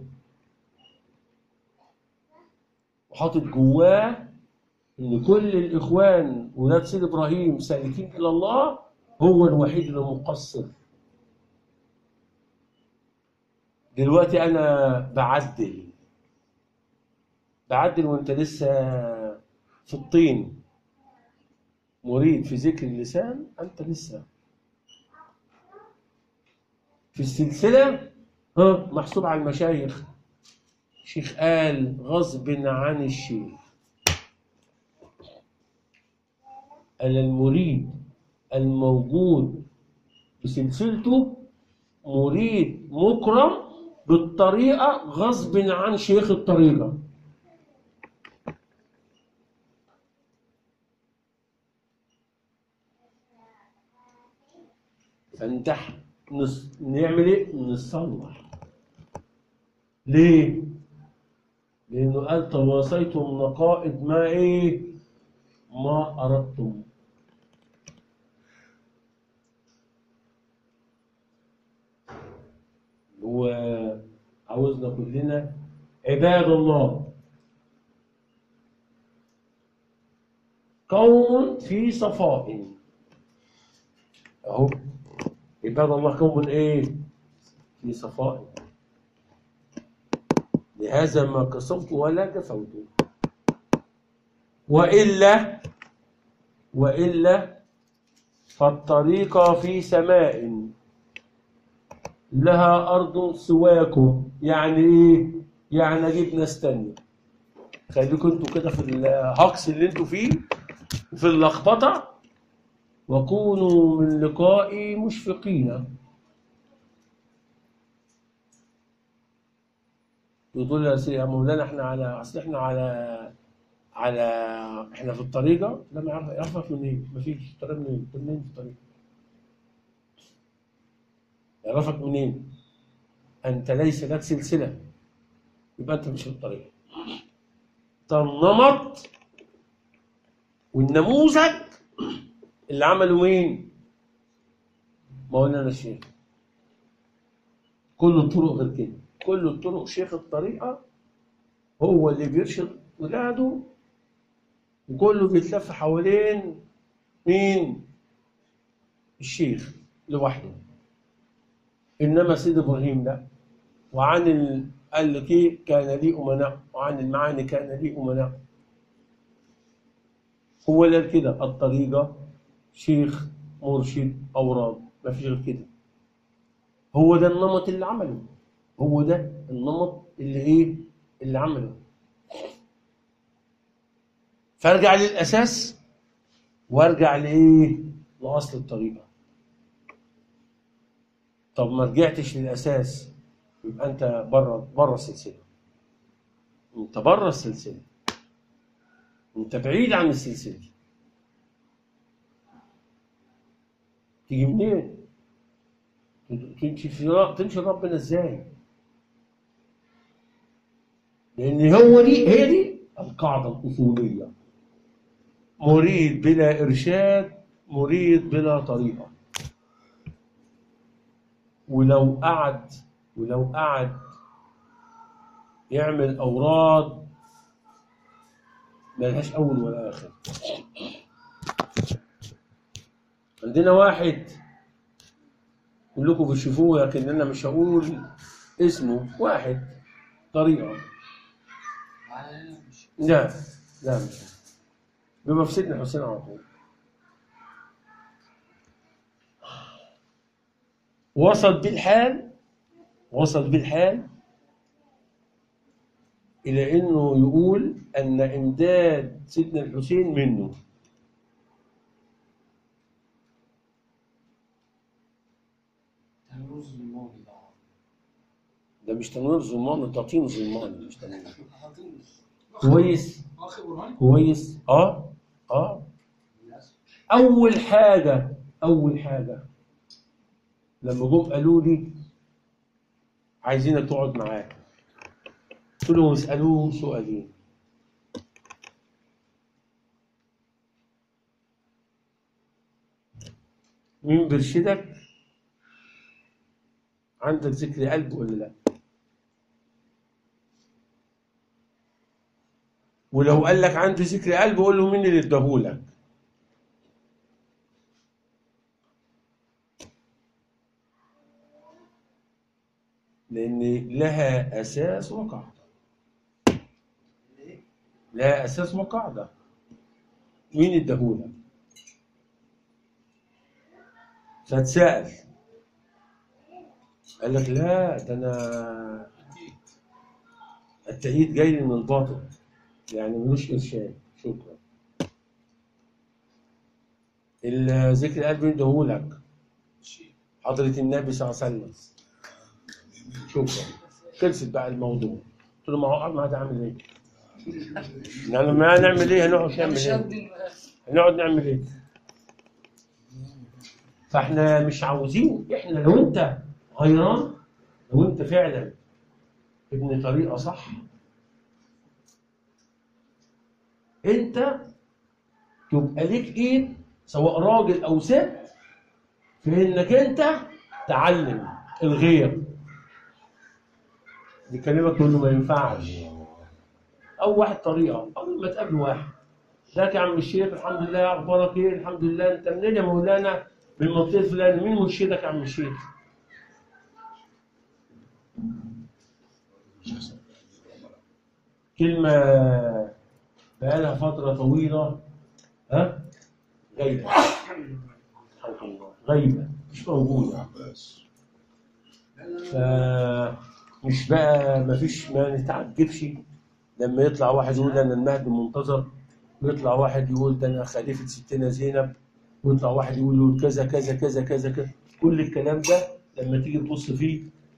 وحاطط جواه ان كل الاخوان ولاد سيد ابراهيم سالكين الى الله هو الوحيد اللي مقصر دلوقتي انا بعدل بعدل وانت لسه في الطين مريد في ذكر اللسان انت لسه في السلسله ها محسوب على المشايخ شيخ قال غصب عن الشيخ قال المريد الموجود بسلسلته مريد مكرم بالطريقة غصب عن شيخ الطريقة فانت نص... نعمل ايه؟ نصلح ليه؟ لأنه قال تواصيتم نقائد ما ايه؟ ما أردتم هو عاوزنا كلنا عباد الله قوم في صفاء اهو عباد الله قوم ايه في صفاء لهذا ما كسبت ولا كفوت والا والا فالطريق في سماء لها أرض سواكم يعني إيه؟ يعني أجيب ناس تانية خليكم انتوا كده في الهقص اللي انتوا فيه في اللخبطة وكونوا من لقائي مشفقين يقول يا سيدي يا مولانا احنا على اصل احنا على على احنا في الطريقة لا ما يعرف يعرفك منين؟ مفيش طريق منين؟ منين في الطريق؟ يعرفك منين انت ليس لك سلسله يبقى انت مش في الطريق ده النمط والنموذج اللي عمله مين مولانا الشيخ كل الطرق غير كده كل الطرق شيخ الطريقه هو اللي بيرشد ولاده وكله بيتلف حوالين مين الشيخ لوحده انما سيد ابراهيم لا وعن ال... قال لك ايه كان لي امناء وعن المعاني كان لي امناء هو اللي قال كده الطريقه شيخ مرشد اوراد ما فيش غير كده هو ده النمط اللي عمله هو ده النمط اللي ايه اللي عمله فارجع للاساس وارجع لايه لاصل الطريقه طب ما رجعتش للاساس يبقى انت بره بره السلسله انت بره السلسله انت بعيد عن السلسله تيجي منين تمشي في تمشي ربنا ازاي لان هو دي هي دي القاعده الاصوليه مريد بلا ارشاد مريد بلا طريقه ولو قعد ولو قعد يعمل اوراد ملهاش اول ولا اخر عندنا واحد كلكم بتشوفوه لكن انا مش هقول اسمه واحد طريقه لا لا مش هو. بيبقى في سيدنا حسين على طول وصل بيه الحال وصل بيه الحال إلى إنه يقول أن إمداد سيدنا الحسين منه تنور ظلماني ده ده مش تنوير ظلمان ده طين ظلمان مش تنوير حاطين كويس اخ برهان كويس اه اه اول حاجه اول حاجه لما جم قالوا لي عايزينك تقعد معانا قلت لهم اسالوه سؤالين مين بيرشدك عندك ذكر قلب ولا لا ولو قال لك عندي ذكر قلب قول له مين اللي اداهولك لان لها اساس وقاعده لها اساس وقاعده مين اداهولك فتسال قال لك لا ده انا التأييد جاي لي من الباطن يعني ملوش ارشاد شكرا الذكر القلب يديهولك حضرة النبي صلى الله عليه وسلم شكرا خلصت بقى الموضوع قلت له ما هو قاعد معاه عامل ايه؟ يعني ما نعمل ايه هنقعد نعمل مش ايه؟ هدي هنقعد نعمل ايه؟ فاحنا مش عاوزين احنا لو انت غيران لو انت فعلا ابن طريقه صح انت تبقى ليك ايد سواء راجل او ست في انك انت تعلم الغير يكلمك تقول له ما ينفعش او واحد طريقه اول ما تقابل واحد ازيك يا عم الشيخ الحمد لله اخبارك ايه الحمد لله انت منين يا مولانا من منطقه فلان مين مرشدك يا عم الشيخ كلمه بقالها فتره طويله ها غايبه سبحان الله غايبه مش موجوده عباس فمش بقى ما فيش ما نتعجبش لما يطلع واحد يقول انا المهدي منتظر ويطلع واحد يقول ده انا خليفه ستنا زينب ويطلع واحد يقول له كذا كذا كذا كذا كذا كل الكلام ده لما تيجي تبص فيه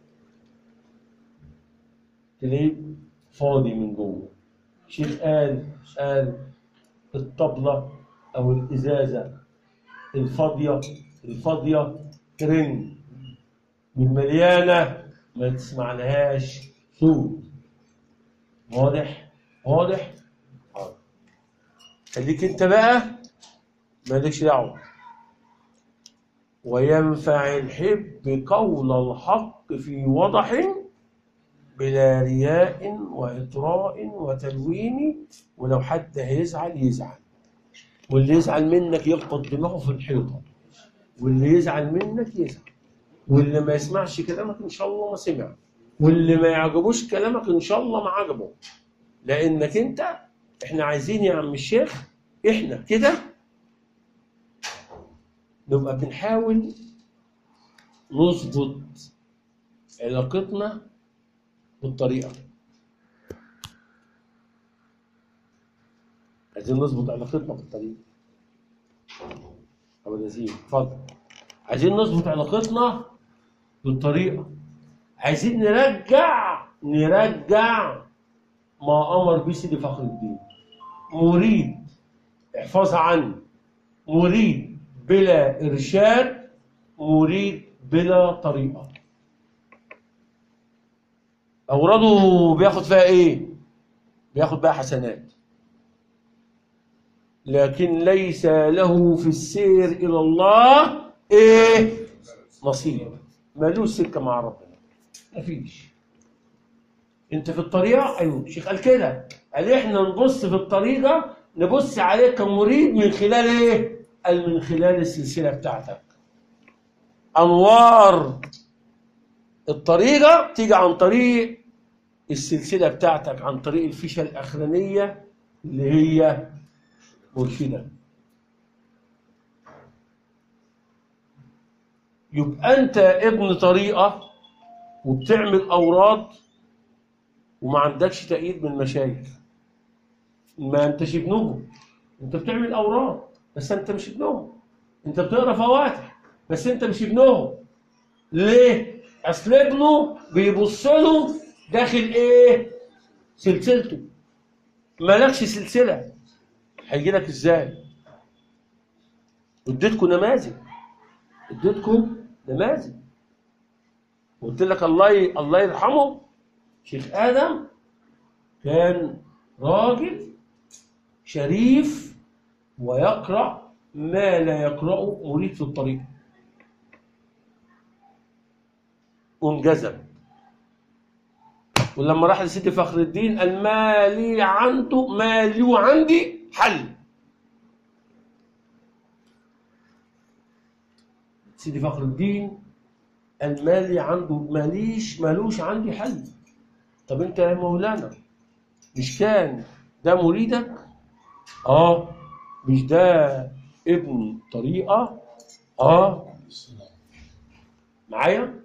تلاقيه فاضي من جوه شيخ قال قال الطبلة أو الإزازة الفاضية الفاضية ترن والمليانة ما تسمع صوت واضح واضح حاضر خليك انت بقى مالكش دعوه وينفع الحب قول الحق في وضح بلا رياء وإطراء وتلوين ولو حد هيزعل يزعل واللي يزعل منك يخبط دماغه في الحيطة واللي يزعل منك يزعل واللي ما يسمعش كلامك إن شاء الله ما سمع واللي ما يعجبوش كلامك إن شاء الله ما عجبه لأنك أنت إحنا عايزين يا عم الشيخ إحنا كده نبقى بنحاول نظبط علاقتنا بالطريقة عايزين نظبط علاقتنا بالطريقة أبو اليزيد اتفضل عايزين نظبط علاقتنا بالطريقة عايزين نرجع نرجع ما أمر به سيدي فخر الدين مريد احفظها عني مريد بلا إرشاد مريد بلا طريقة أوراده بياخد فيها إيه؟ بياخد بقى حسنات لكن ليس له في السير إلى الله إيه؟ نصيب مالوش سكة مع ربنا مفيش انت في الطريقة ايوه الشيخ قال كده قال احنا نبص في الطريقة نبص عليك كمريد من خلال ايه قال من خلال السلسلة بتاعتك انوار الطريقة تيجي عن طريق السلسلة بتاعتك عن طريق الفيشة الأخرانية اللي هي مرشدة يبقى أنت ابن طريقة وبتعمل أوراد وما عندكش تأييد من المشايخ ما أنتش ابنهم أنت بتعمل أوراد بس أنت مش ابنهم أنت بتقرا فواتح بس أنت مش ابنهم ليه؟ أصل ابنه بيبص له داخل إيه؟ سلسلته مالكش سلسلة هيجي لك إزاي؟ اديتكم نماذج اديتكم نماذج قلت لك الله ي... الله يرحمه شيخ ادم كان راجل شريف ويقرا ما لا يقراه مريد في الطريق وانجذب ولما راح لسيدي فخر الدين قال ما لي عنده ما لي عندي حل سيدي فخر الدين المالي عنده ماليش مالوش عندي حل طب انت يا مولانا مش كان ده مريدك اه مش ده ابن طريقة اه معايا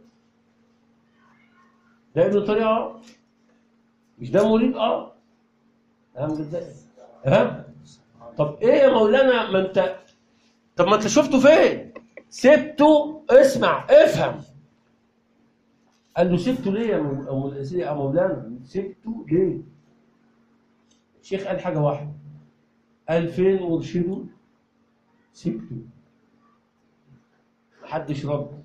ده ابن طريقة اه مش ده مريد اه فاهم ازاي ها طب ايه يا مولانا ما انت طب ما انت شفته فين سبته اسمع افهم قال له سبته ليه يا مو- أو يا مولانا سبته ليه الشيخ قال حاجة واحدة قال فين مرشده سبته محدش رد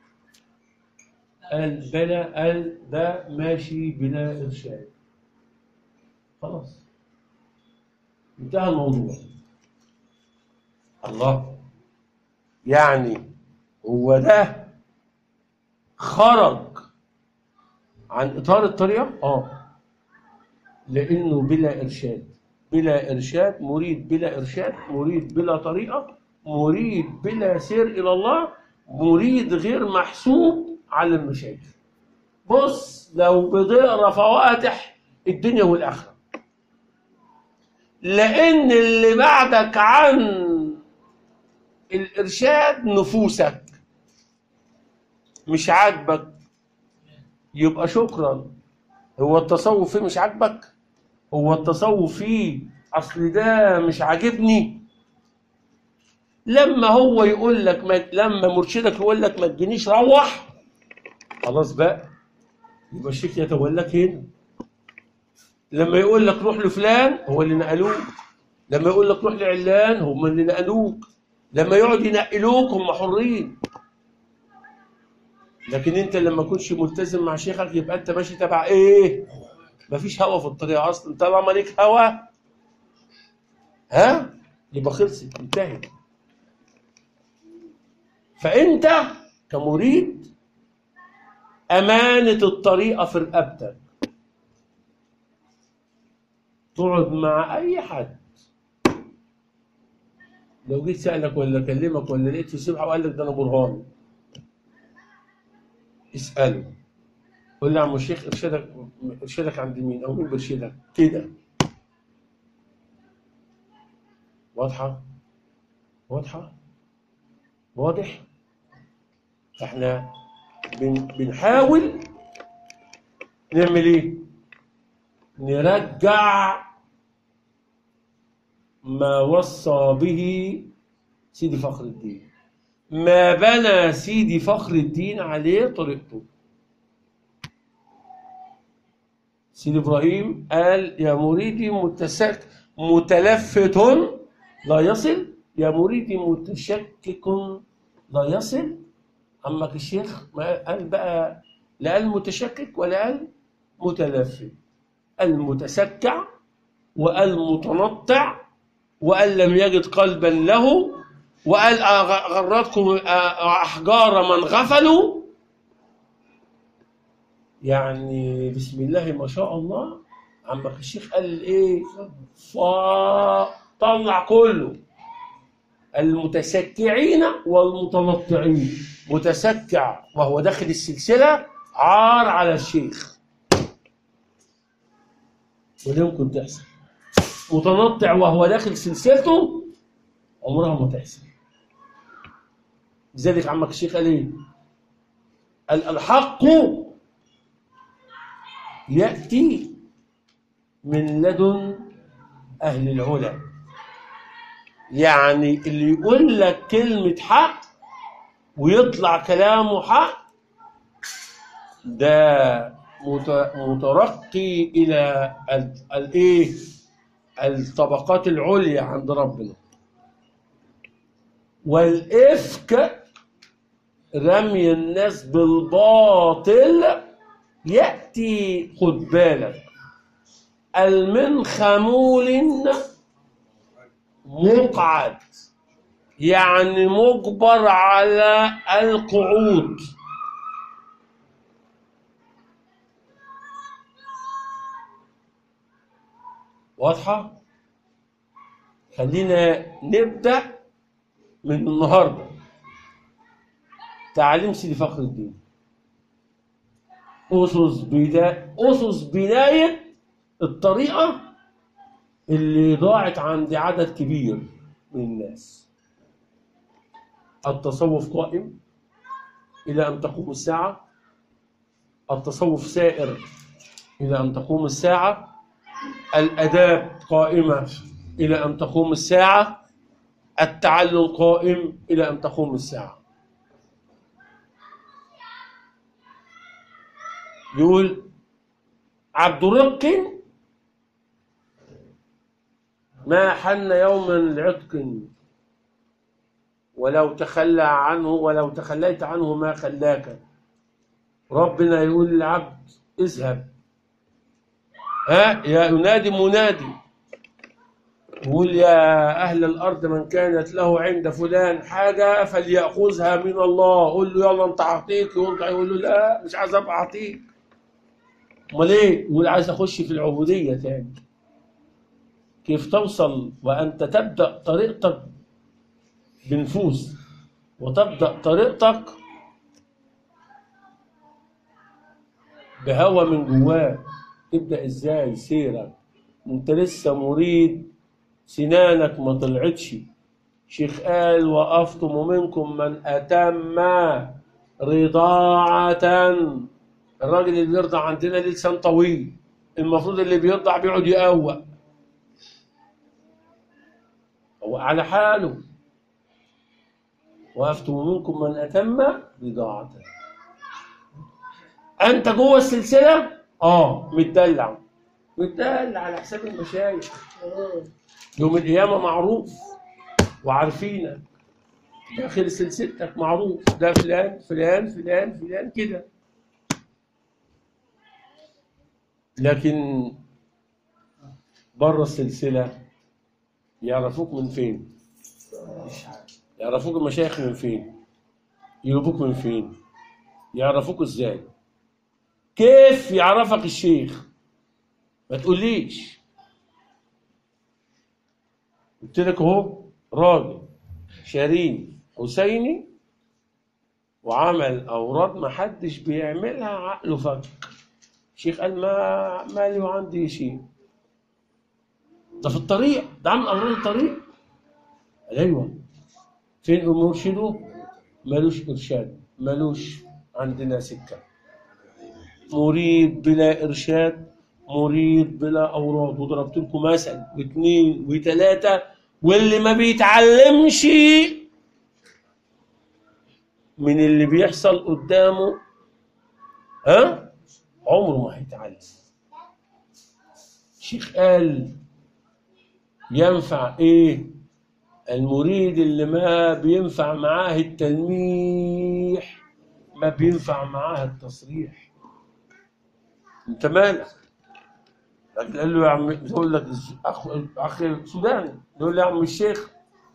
قال بلا قال ده ماشي بلا إرشاد خلاص انتهى الموضوع الله يعني هو ده خرج عن اطار الطريقه اه لانه بلا ارشاد بلا ارشاد مريد بلا ارشاد مريد بلا طريقه مريد بلا سير الى الله مريد غير محسوب على المشايخ بص لو بتقرا فواتح الدنيا والاخره لان اللي بعدك عن الارشاد نفوسك مش عاجبك يبقى شكرا هو التصوف فيه مش عاجبك هو التصوف فيه اصل ده مش عاجبني لما هو يقول لك ما لما مرشدك يقول لك ما تجينيش روح خلاص بقى يبقى الشيخ يتولاك هنا لما يقول لك روح لفلان هو اللي نقلوك لما يقول لك روح لعلان هم اللي نقلوك لما يقعد ينقلوك هم حرين لكن انت لما كنتش ملتزم مع شيخك يبقى انت ماشي تبع ايه مفيش هوا في الطريق اصلا طالما ليك هوا ها يبقى خلصت انتهت فانت كمريد امانه الطريقه في رقبتك تقعد مع اي حد لو جيت سالك ولا كلمك ولا لقيت في سبحه وقال لك ده انا برهان اساله قول له يا عم الشيخ ارشدك ارشدك عند مين او مين بيرشدك كده واضحه واضحه واضح احنا بن بنحاول نعمل ايه نرجع ما وصى به سيدي فخر الدين ما بنى سيدي فخر الدين عليه طريقته سيدي ابراهيم قال يا مريدي متسك متلفت لا يصل يا مريدي متشكك لا يصل عمك الشيخ ما قال بقى لا قال متشكك ولا قال متلفت المتسكع وقال متنطع وقال لم يجد قلبا له وقال أغ- غرتكم احجار من غفلوا يعني بسم الله ما شاء الله عمك الشيخ قال ايه فطلع كله المتسكعين والمتنطعين متسكع وهو داخل السلسله عار على الشيخ وده ممكن تحصل متنطع وهو داخل سلسلته عمرها ما تحصل لذلك عمك الشيخ قال ايه؟ قال الحق ياتي من لدن اهل العلا يعني اللي يقول لك كلمه حق ويطلع كلامه حق ده مت- مترقي الى ال- الايه الطبقات العليا عند ربنا والإفك رمي الناس بالباطل يأتي خد بالك المنخمول مقعد يعني مجبر على القعود واضحة؟ خلينا نبدأ من النهاردة تعليم سيدي فخر الدين أسس بدا أسس بناية الطريقة اللي ضاعت عند عدد كبير من الناس التصوف قائم إلى أن تقوم الساعة التصوف سائر إلى أن تقوم الساعة الآداب قائمة إلى أن تقوم الساعة التعلم قائم إلى أن تقوم الساعة يقول عبد الرق ما حن يوما لعتق ولو تخلى عنه ولو تخليت عنه ما خلاك ربنا يقول للعبد اذهب ها يا ينادي منادي يقول يا أهل الأرض من كانت له عند فلان حاجة فليأخذها من الله قول له يلا أنت أعطيك يرجع يقول له لا مش عايز أبقى أعطيك أمال إيه؟ يقول عايز أخش في العبودية تاني كيف توصل وأنت تبدأ طريقتك بنفوس وتبدأ طريقتك بهوى من جواك تبدأ إزاي سيرك أنت لسه مريد سنانك ما طلعتش شيخ قال وأفطم منكم من أتم رضاعة الراجل اللي بيرضع عندنا ليه لسان طويل المفروض اللي بيرضع بيقعد يقوق هو على حاله وأفتم منكم من أتم رضاعة أنت جوه السلسلة؟ آه متدلع متدلع على حساب المشايخ يوم القيامة معروف وعارفينك داخل سلسلتك معروف ده فلان فلان فلان فلان كده لكن بره السلسلة يعرفوك من فين مش عارف يعرفوك المشايخ من فين يجيبوك من فين يعرفوك ازاي كيف يعرفك الشيخ ما تقوليش قلت لك اهو راجل شريف حسيني وعمل اوراد ما حدش بيعملها عقله فك الشيخ قال ما مالي وعندي شيء ده في الطريق ده عامل اوراد الطريق قال ايوه فين مرشده ملوش ارشاد ملوش عندنا سكه مريد بلا ارشاد مريد بلا اوراد وضربت لكم مثل واثنين وثلاثه واللي ما بيتعلمش من اللي بيحصل قدامه ها عمره ما هيتعلم الشيخ قال ينفع ايه المريد اللي ما بينفع معاه التلميح ما بينفع معاه التصريح انت مالك لكن قال له يا عم يقول لك اخ اخ سوداني يقول له يا عم الشيخ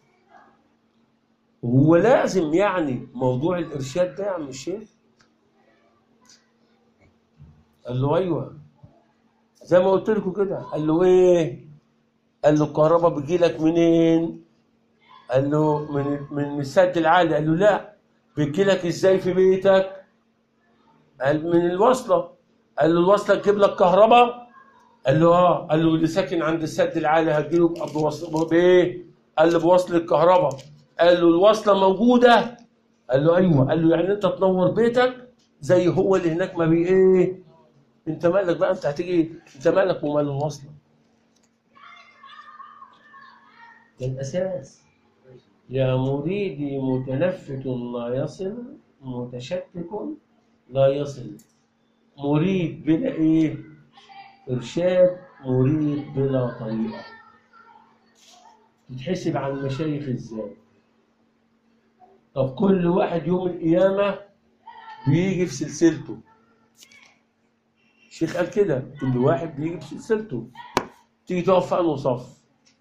هو لازم يعني موضوع الارشاد ده يا عم الشيخ قال له ايوه زي ما قلت لكم كده قال له ايه قال له الكهرباء بتجي لك منين قال له من من السد العالي قال له لا بتجي لك ازاي في بيتك قال من الوصله قال له الوصله تجيب لك كهرباء قال له اه قال له اللي ساكن عند السد العالي هتجيله بوصله بايه قال له بوصل الكهرباء قال له الوصله موجوده قال له ايوه قال له يعني انت تنور بيتك زي هو اللي هناك ما بي ايه انت مالك بقى انت هتيجي انت مالك ومال الوصله ده الاساس يا مريدي متلفت لا يصل متشكك لا يصل مريد بلا ايه ارشاد مريد بلا طريقه تتحسب عن المشايخ ازاي طب كل واحد يوم القيامه بيجي في سلسلته الشيخ قال كده كل واحد بيجي في سلسلته تيجي تقف في انه صف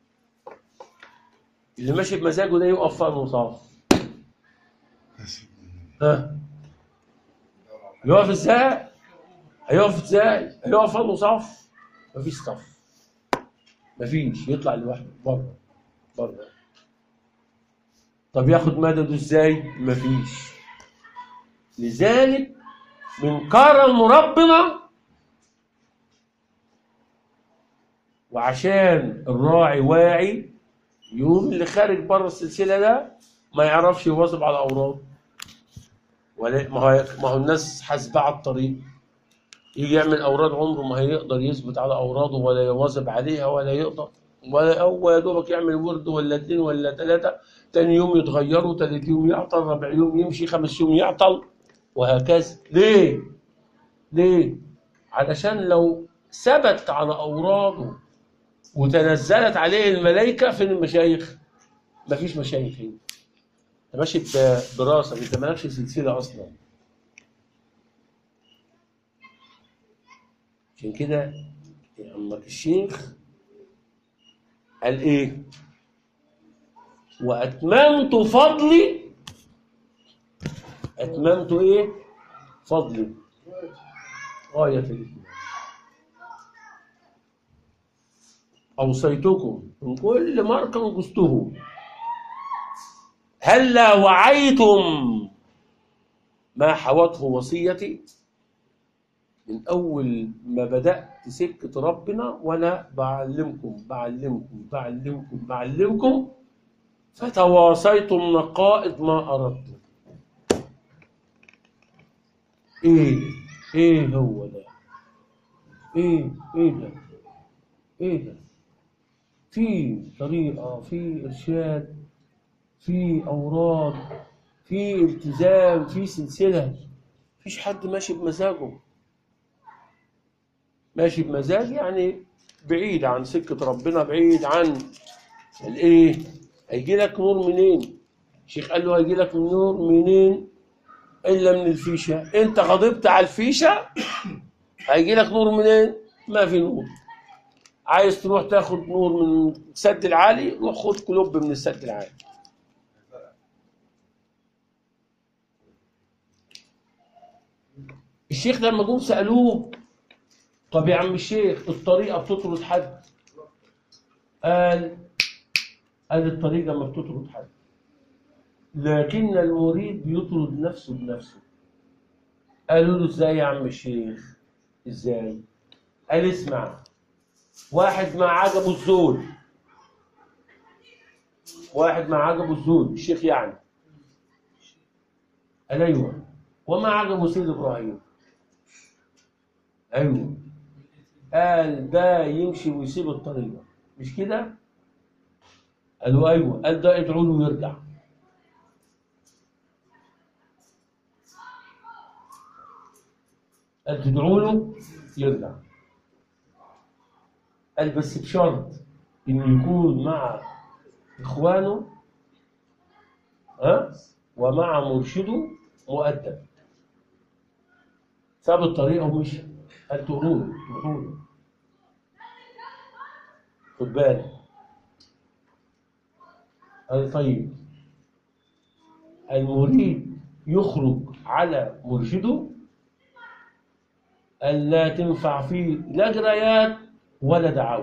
اللي ماشي بمزاجه ده يقف في انه صف ها يقف ازاي هيقف ازاي هيقف في انه صف مفيش صف مفيش يطلع لوحده بره بره طب ياخد مدده ازاي مفيش لذلك من كرم ربنا وعشان الراعي واعي يوم اللي خارج بره السلسله ده ما يعرفش يواظب على اوراده ولا ما هو ما هو الناس حاسبه على الطريق يجي يعمل اوراد عمره ما هيقدر يثبت على اوراده ولا يواظب عليها ولا يقدر ولا هو يا دوبك يعمل ورد ولا اتنين ولا ثلاثه تاني يوم يتغيروا تالت يوم يعطل رابع يوم يمشي خمس يوم يعطل وهكذا ليه؟ ليه؟ علشان لو ثبت على اوراده وتنزلت عليه الملائكه فين المشايخ؟ مفيش مشايخ هنا انت ماشي ب- براسك انت مالكش سلسله اصلا عشان كده يا عمك الشيخ قال ايه؟ واتممت فضلي اتممت ايه؟ فضلي غايه الاتمام أوصيتكم من كل مركب جزته هلا وعيتم ما حوته وصيتي من أول ما بدأت سكة ربنا وأنا بعلمكم بعلمكم بعلمكم بعلمكم فتواصيتم نقائض ما أردتم إيه إيه هو ده إيه إيه ده إيه ده في طريقة في إرشاد في أوراد في التزام في سلسلة مفيش حد ماشي بمزاجه ماشي بمزاج يعني بعيد عن سكة ربنا بعيد عن الإيه هيجي لك نور منين الشيخ قال له هيجي لك النور منين الا من الفيشه انت غضبت على الفيشه هيجي لك نور منين ما في نور عايز تروح تاخد نور من السد العالي روح خد كلوب من السد العالي الشيخ لما جم سالوه طب يا عم الشيخ الطريقه بتطرد حد قال قال الطريقه ما بتطرد حد لكن المريد بيطرد نفسه بنفسه قالوا له ازاي يا عم الشيخ ازاي قال اسمع واحد ما عجبه الزول واحد ما عجبه الزول الشيخ يعني قال ايوه وما عجبه سيد ابراهيم ايوه قال ده يمشي ويسيب الطريقه مش كده قالوا ايوه قال ده ادعوا له ويرجع قال تدعوا له يرجع قال بس بشرط انه يكون مع اخوانه ها ومع مرشده مؤدب ساب الطريقه ومشي قال تقولوا له تروحوا له خد بالك قال طيب المريد يخرج على مرشده قال لا تنفع فيه لا قرايات ولا دعاوى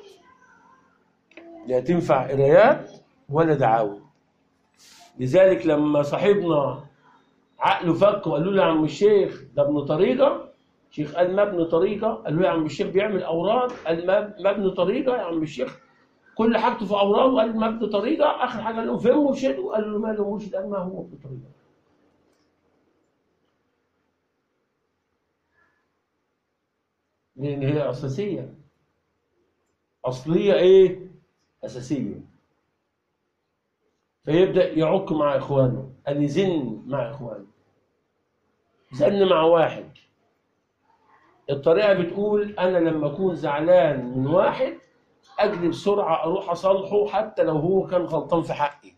لا تنفع قرايات ولا دعاوى لذلك لما صاحبنا عقله فك وقالوا له يا عم الشيخ ده ابن طريقه الشيخ قال ما ابن طريقه قال له يا عم الشيخ بيعمل اوراد قال ما ما ابن طريقه يا عم الشيخ كل حاجته في اوراد وقال ما ابن طريقه اخر حاجه قال له فين مرشده قال له ما له مرشد قال ما هو ابن طريقه لان هي اساسيه اصليه ايه اساسيه فيبدا يعك مع اخوانه قال يزن مع اخوانه زن مع واحد الطريقه بتقول انا لما اكون زعلان من واحد اجري بسرعه اروح اصالحه حتى لو هو كان غلطان في حقي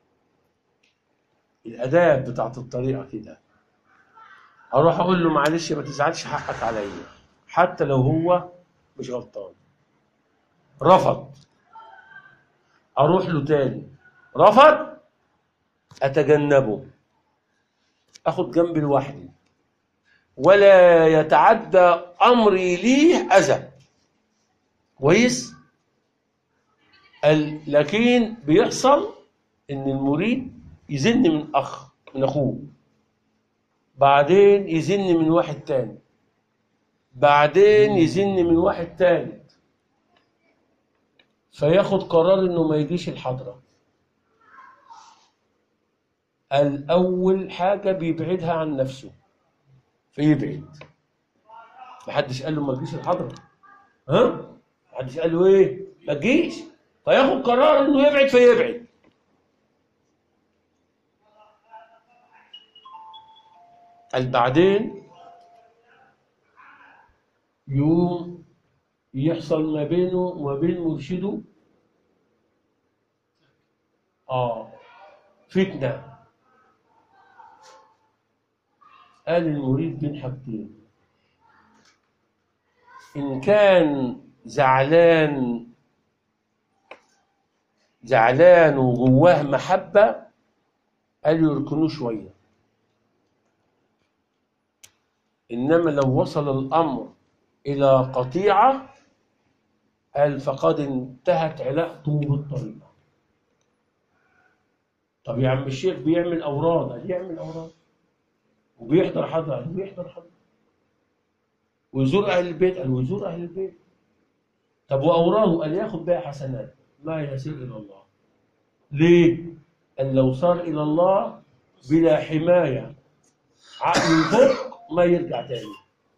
الاداب بتاعت الطريقه كده اروح اقول له معلش ما تزعلش حقك عليا حتى لو هو مش غلطان رفض اروح له تاني رفض اتجنبه اخد جنبي لوحدي ولا يتعدى امري ليه اذى كويس ال- لكن بيحصل ان المريد يزن من اخ من اخوه بعدين يزن من واحد تاني بعدين يزن من واحد تالت فياخد قرار انه ما يجيش الحضره الاول حاجه بيبعدها عن نفسه فيبعد محدش قال له ما تجيش الحضره ها محدش قال له ايه ما تجيش فياخد قرار انه يبعد فيبعد قال بعدين يوم يحصل ما بينه وما بين مرشده اه فتنه قال المريد بين حاجتين إن كان زعلان زعلان وجواه محبة قال يركنوه شوية إنما لو وصل الأمر إلى قطيعة قال فقد انتهت علاقته بالطريقة طب يا عم الشيخ بيعمل أوراد قال يعمل أوراد وبيحضر حضر قال بيحضر حضر ويزور أهل البيت قال ويزور أهل البيت طب وأوراده قال ياخد بها حسنات ما يسير إلى الله ليه؟ قال لو صار إلى الله بلا حماية عقل الفوق ما يرجع تاني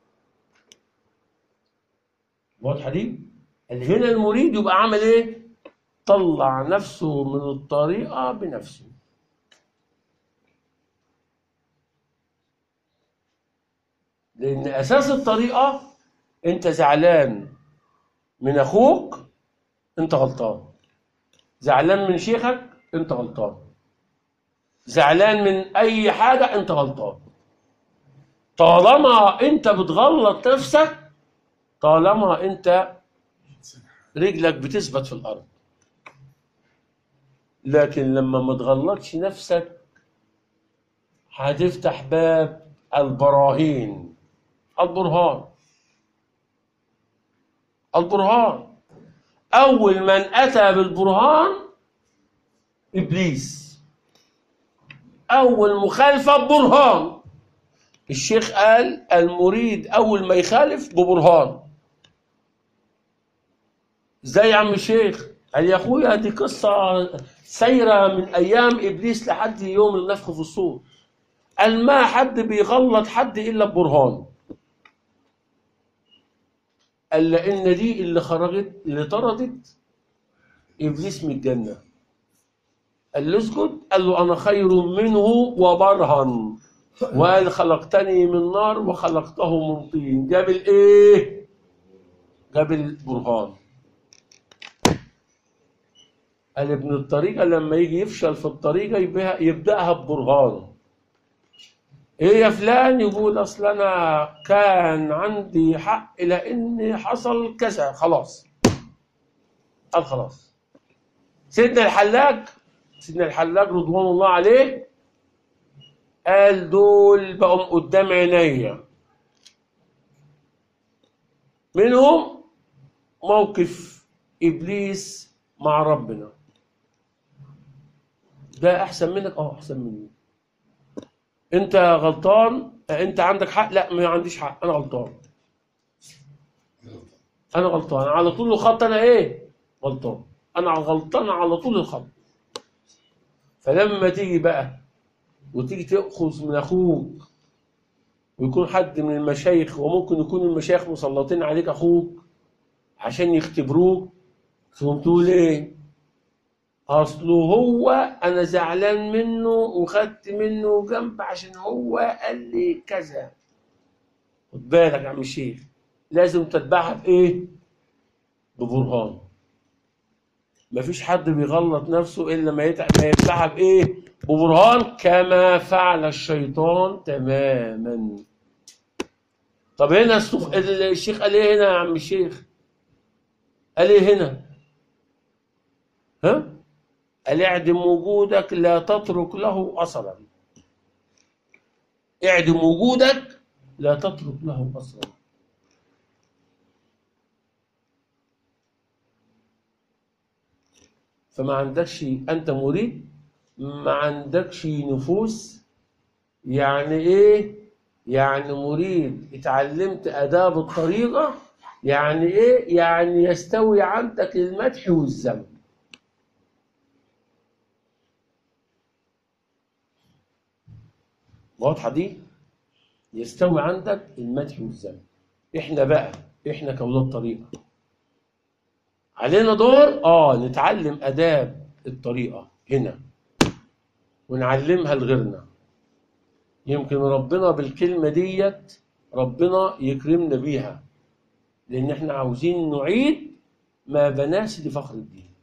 واضحة دي؟ قال هنا المريد يبقى عمل إيه؟ طلع نفسه من الطريقة بنفسه لأن أساس الطريقة أنت زعلان من أخوك أنت غلطان زعلان من شيخك أنت غلطان زعلان من اي حاجه انت غلطان طالما انت بتغلط نفسك طالما انت رجلك بتثبت في الارض لكن لما ما تغلطش نفسك هتفتح باب البراهين البرهان البرهان اول من اتى بالبرهان ابليس اول مخالفه برهان الشيخ قال المريد اول ما يخالف ببرهان ازاي يا عم الشيخ قال يا اخويا دي قصه سايره من ايام ابليس لحد يوم النفخ في الصور قال ما حد بيغلط حد الا ببرهان قال لان دي اللي خرجت اللي طردت ابليس من الجنه قال له اسجد قال له انا خير منه وبرهن وقال خلقتني من نار وخلقته من طين جاب الايه جاب البرهان قال ابن الطريقة لما يجي يفشل في الطريقة يبقى- يبدأها ببرهان ايه يا فلان يقول اصل انا كان عندي حق لان حصل كذا خلاص قال خلاص سيدنا الحلاج سيدنا الحلاج رضوان الله عليه قال دول بقوا قدام عينيا منهم موقف ابليس مع ربنا ده احسن منك اه احسن مني انت غلطان انت عندك حق لا ما عنديش حق انا غلطان انا غلطان على طول الخط انا ايه غلطان انا غلطان على طول الخط فلما تيجي بقى وتيجي تاخذ من اخوك ويكون حد من المشايخ وممكن يكون المشايخ مسلطين عليك اخوك عشان يختبروك تقوم تقول ايه اصله هو انا زعلان منه وخدت منه جنب عشان هو قال لي كذا خد بالك يا عم الشيخ لازم تتبعها بايه ببرهان مفيش حد بيغلط نفسه الا ما يتع- ما يتبعها بايه ببرهان كما فعل الشيطان تماما طب هنا السف... الشيخ قال ايه هنا يا عم الشيخ قال ايه هنا ها قال اعدم وجودك لا تترك له اثرا اعدم وجودك لا تترك له اثرا فما عندكش انت مريد ما عندكش نفوس يعني ايه يعني مريد اتعلمت اداب الطريقه يعني ايه يعني يستوي عندك المدح والذم واضحه دي يستوي عندك المدح والذم احنا بقى احنا كاولاد طريقه علينا دور اه نتعلم اداب الطريقه هنا ونعلمها لغيرنا يمكن ربنا بالكلمه ديت ربنا يكرمنا بيها لان احنا عاوزين نعيد ما بناش لفخر الدين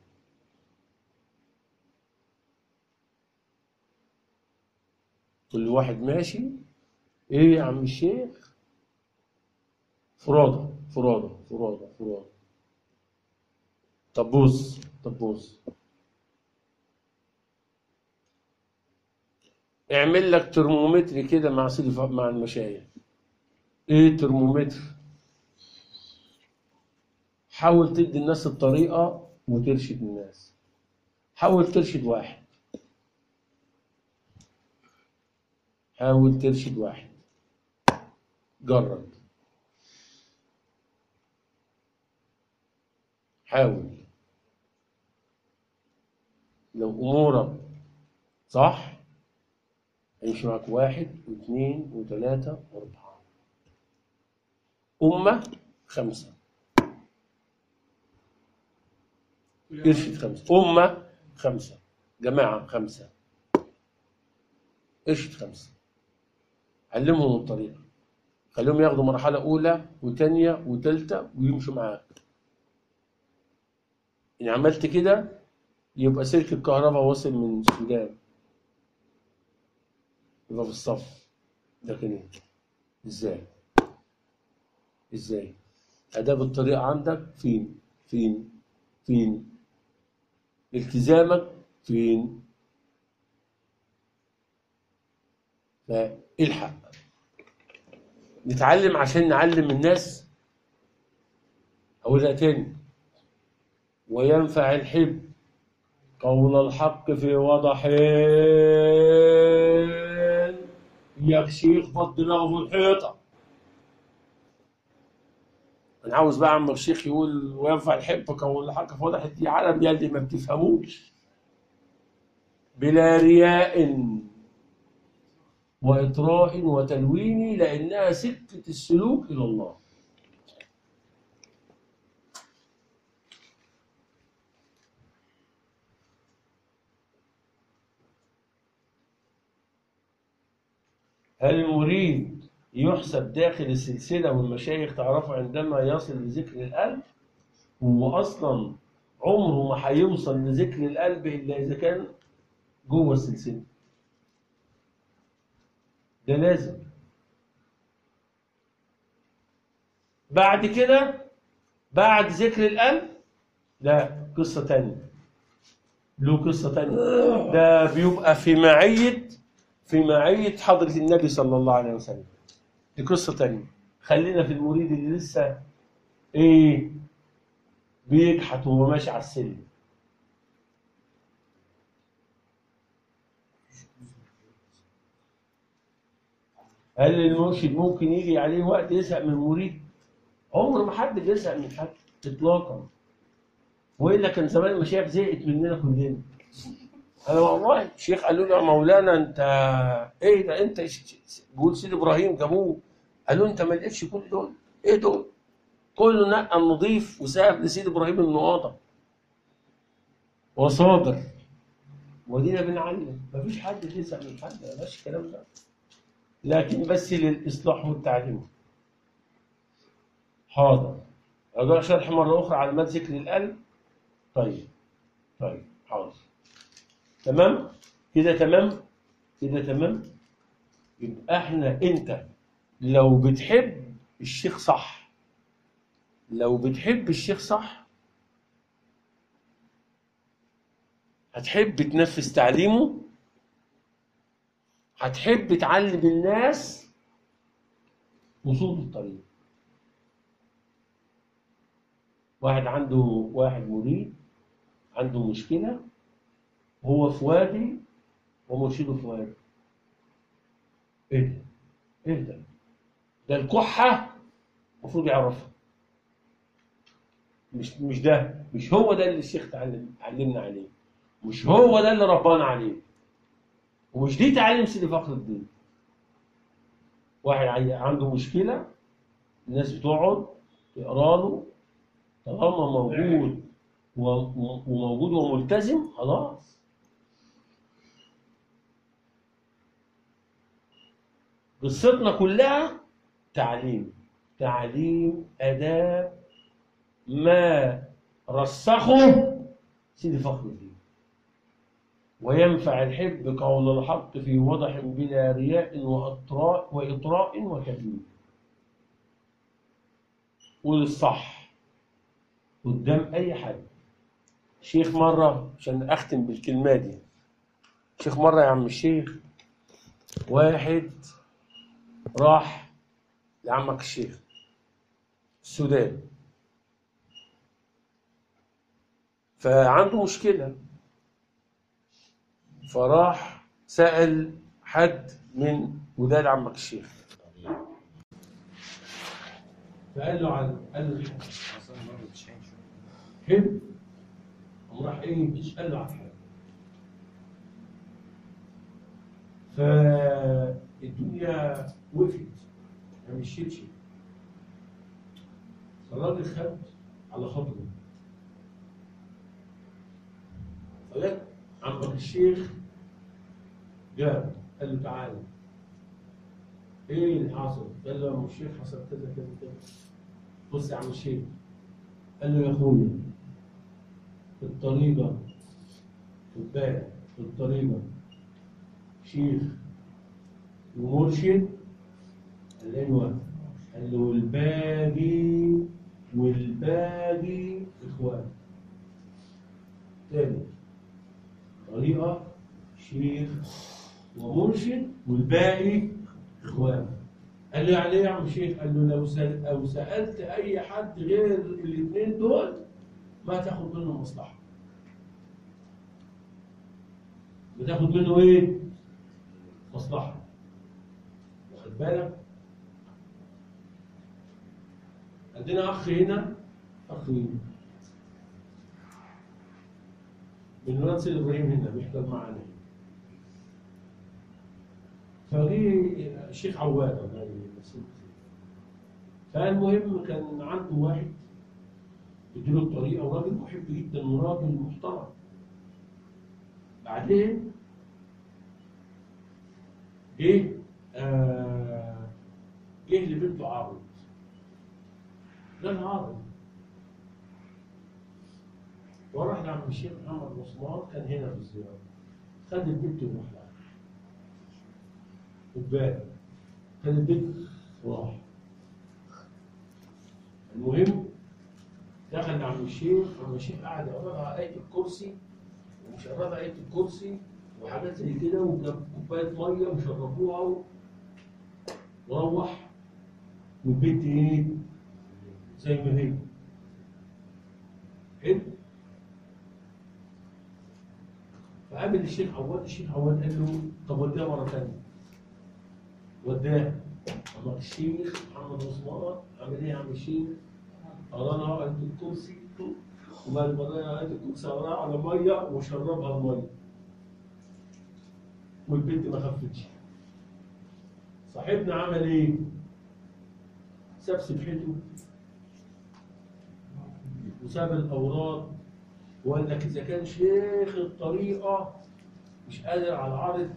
كل واحد ماشي ايه يا عم الشيخ فرادة فرادة فرادة فرادة طب بص طب بص اعمل لك ترمومتر كده مع سيدي ف- مع المشايخ ايه ترمومتر حاول تدي الناس الطريقة وترشد الناس حاول ترشد واحد حاول ترشد واحد جرب حاول لو امورك صح هيمشي معاك واحد واثنين وثلاثة وأربعة أمة خمسة ارشد خمسة أمة خمسة جماعة خمسة ارشد خمسة علمهم الطريقة خليهم ياخدوا مرحلة أولى وثانية وثالثة ويمشوا معاك إن عملت كده يبقى سلك الكهرباء وصل من السودان يبقى في الصف لكن انت ازاي ازاي اداب الطريقه عندك فين فين فين التزامك فين فالحق نتعلم عشان نعلم الناس أقولها تاني وينفع الحب قول الحق في وضحين يكشي يخبط دماغه في الحيطة أنا عاوز بقى عم الشيخ يقول وينفع الحب قول الحق في وضحين دي عالم يا اللي ما بتفهموش بلا رياء وإطراء وتلوين لأنها سكة السلوك إلى الله هل المريد يحسب داخل السلسلة والمشايخ تعرفه عندما يصل لذكر القلب هو أصلا عمره ما هيوصل لذكر القلب إلا إذا كان جوه السلسلة ده لازم بعد كده بعد ذكر القلب لا قصة تانية له قصة تانية ده بيبقى في معية في معية حضرة النبي صلى الله عليه وسلم دي قصة تانية خلينا في المريد اللي لسه ايه بيكحت وهو ماشي على السلم هل المرشد ممكن يجي عليه وقت يزهق من المريد؟ عمر ما حد بيزهق من حد اطلاقا والا كان زمان المشايخ زهقت مننا كلنا انا والله الشيخ قالوا له يا مولانا انت ايه ده انت ش- ش- بيقول سيد ابراهيم جابوه قالوا انت ما لقيتش كل دول ايه دول كله نقى النظيف وساب لسيد ابراهيم النواضه وصابر ودينا بنعلم مفيش حد بيزهق من حد ما فيش الكلام ده لكن بس للاصلاح والتعليم حاضر أرجع شرح مرة أخرى علامات ذكر القلب طيب طيب حاضر تمام كده تمام كده تمام يبقى احنا انت لو بتحب الشيخ صح لو بتحب الشيخ صح هتحب تنفذ تعليمه هتحب تعلم الناس وصول الطريق واحد عنده واحد مريد عنده مشكلة هو في وادي ومرشده في وادي ايه ده؟ ايه ده؟ ده الكحة المفروض يعرفها مش مش ده مش هو ده اللي الشيخ تعلم علمنا عليه مش هو ده اللي ربانا عليه ومش دي تعليم سيدي فخر الدين واحد عي- عنده مشكلة الناس بتقعد تقرا له طالما موجود و- و- وموجود وملتزم خلاص قصتنا كلها تعليم تعليم آداب ما رسخه سيدي فخر الدين وينفع الحب قول الحق في وضح بلا رياء وإطراء وإطراء وكذب قول الصح قدام أي حد شيخ مرة عشان أختم بالكلمة دي شيخ مرة يا عم الشيخ واحد راح لعمك الشيخ السودان فعنده مشكلة فراح سأل حد من ولاد عمك الشيخ فقال له عن قال له الحق حلو قام راح ايه يسأل له عن حاجة فالدنيا وقفت ما مشيتش فالراجل خد على خاطره فجت عمك الشيخ جاب قال له تعالى ايه اللي حصل؟ قال له يا عم الشيخ حصل كذا كذا كذا بص يا عم الشيخ قال له يا اخويا الطريقة خد بالك الطريقة شيخ ومرشد قال له ايوه قال له والباقي والباقي اخوان تاني طريقة شيخ ومرشد والباقي اخوان قال له يعني ايه يا عم شيخ؟ قال له لو سأل او سالت اي حد غير الاثنين دول ما تاخد منه مصلحه. بتاخد منه ايه؟ مصلحه. واخد بالك؟ عندنا اخ هنا اخ هنا من ولاد سيد ابراهيم هنا بيحضر معانا فجه الشيخ عواد الله يمسيه بالخير. فالمهم كان عنده واحد اديله الطريقه وراجل محب جدا وراجل محترم بعدين جه آه جه لبنته عارض ده عارض وراح لعم الشيخ محمد عثمان كان هنا في الزياره خد البنت وراح لها خد بالك خد البنت وراح المهم دخل عم الشيخ عم الشيخ قعد يقرا لها آية الكرسي ومش قرا لها آية الكرسي وحاجات زي كده وجاب كوباية مية وشربوها و- وروح والبنت ايه؟ زي ما هي حلو فقابل الشيخ عواد الشيخ عواد قال له طب وديها مرة تانية وداها أما الشيخ محمد عثمان عمل ايه يا عم الشيخ؟ قرا لها آية الكرسي وبعد ما قرا آية الكرسي قراها على مية وشربها المية والبنت ما خفتش صاحبنا عمل ايه؟ ساب سبحته وساب الاوراد وقال لك اذا كان شيخ الطريقه مش قادر على العرض